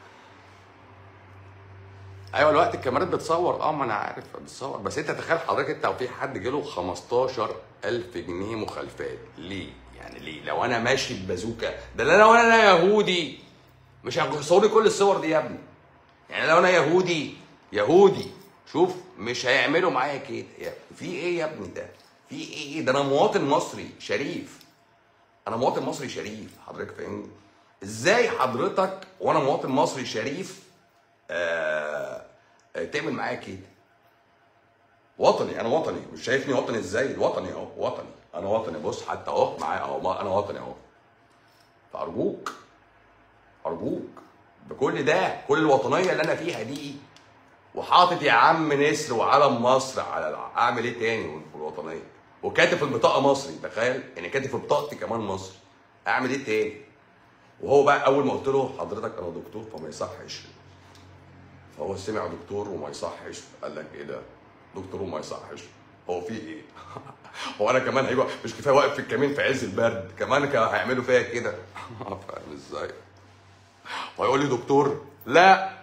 ايوه الوقت الكاميرات بتصور اه ما انا عارف بتصور بس انت تخيل حضرتك انت لو في حد جاله 15000 جنيه مخالفات ليه؟ يعني ليه؟ لو انا ماشي ببازوكا ده لا لو انا يهودي مش هيصور لي كل الصور دي يا ابني يعني لو انا يهودي يهودي شوف مش هيعملوا معايا كده يا- في ايه يا ابني ده؟ في ايه ده انا مواطن مصري شريف انا مواطن مصري شريف حضرتك فاهمني؟ ازاي حضرتك وانا مواطن مصري شريف آه آه، تعمل معايا كده وطني انا وطني مش شايفني وطني ازاي وطني اهو وطني انا وطني بص حتى اهو معايا اهو ما- انا وطني اهو فارجوك ارجوك بكل ده كل الوطنيه اللي انا فيها دي وحاطط يا عم نسر وعلم مصر على الع- اعمل ايه تاني في الوطنيه وكاتب في البطاقه مصري تخيل يعني كاتب في بطاقتي كمان مصري اعمل ايه تاني وهو بقى اول ما قلت له حضرتك انا دكتور فما يصحش فهو سمع دكتور وما يصحش قال لك ايه ده دكتور وما يصحش هو في ايه هو انا كمان هيبقى مش كفايه واقف في الكمين في عز البرد كمان كانوا هيعملوا فيا كده فاهم ازاي وهيقول لي دكتور لا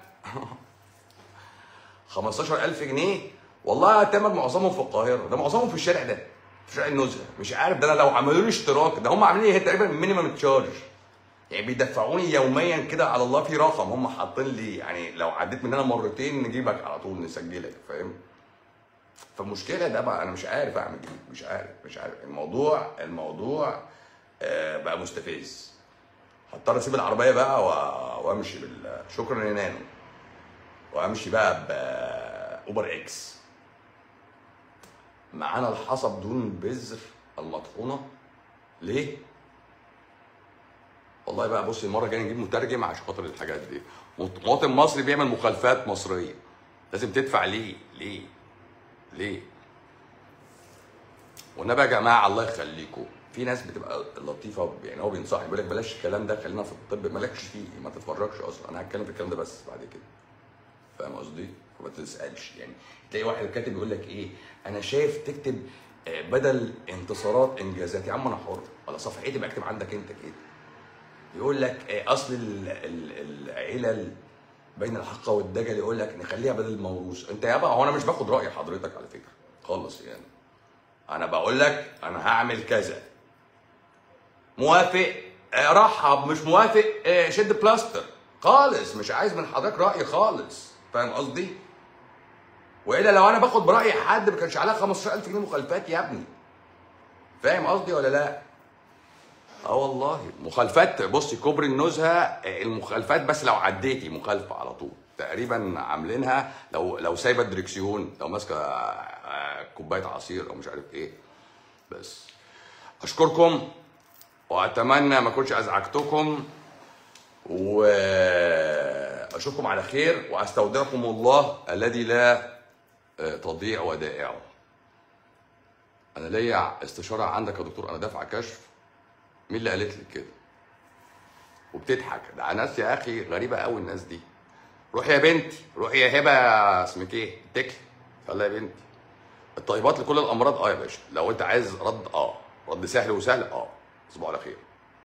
15000 جنيه والله يا تامر معظمهم في القاهره ده معظمهم في الشارع ده في شارع النزهه مش عارف ده انا لو عملوا لي اشتراك ده هم عاملين لي تقريبا مينيمم تشارج يعني بيدفعوني يوميا كده على الله في رقم هم حاطين لي يعني لو عديت من هنا مرتين نجيبك على طول نسجلك فاهم فالمشكله ده بقى انا مش عارف اعمل ايه مش عارف مش عارف الموضوع الموضوع آه، بقى مستفز هضطر اسيب العربيه بقى و- وامشي بال شكرا يا نانو وامشي بقى باوبر اكس معانا الحصى بدون البذر المطحونه ليه؟ والله بقى بص المره الجايه نجيب مترجم عشان خاطر الحاجات دي مواطن مصري بيعمل مخالفات مصريه لازم تدفع ليه؟ ليه؟ ليه؟ والنبي يا جماعه الله يخليكم في ناس بتبقى لطيفه يعني هو بينصحك بيقول لك بلاش الكلام ده خلينا في الطب مالكش فيه ما تتفرجش اصلا انا هتكلم في الكلام ده بس بعد كده فاهم قصدي؟ فما تسالش يعني تلاقي واحد كاتب يقول لك ايه انا شايف تكتب آه، بدل انتصارات انجازات يا عم انا حر على صفحتي بكتب عندك انت كده يقول لك آه، اصل ال- ال- العلل بين الحق والدجل يقول لك نخليها بدل الموروث انت يابا هو انا مش باخد راي حضرتك على فكره خالص يعني انا بقول لك انا هعمل كذا موافق آه، رحب مش موافق آه، شد بلاستر خالص مش عايز من حضرتك راي خالص فاهم قصدي والا لو انا باخد براي حد ما كانش عليها 15000 جنيه مخالفات يا ابني فاهم قصدي ولا لا اه والله مخالفات بصي كوبري النزهه آه، المخالفات بس لو عديتي مخالفه على طول تقريبا عاملينها لو لو سايبه الدركسيون لو ماسكه آه، كوبايه عصير او مش عارف ايه بس اشكركم واتمنى ما اكونش ازعجتكم واشوفكم على خير واستودعكم الله الذي لا آه، تضيع ودائعه انا ليا استشاره عندك يا دكتور انا دافع كشف مين اللي قالت لك كده وبتضحك ده ناس يا اخي غريبه قوي الناس دي روحي يا بنتي روحي يا هبه اسمك ايه اتكلي يلا يا بنتي الطيبات لكل الامراض اه يا باشا لو انت عايز رد اه رد سهل وسهل اه تصبحوا على خير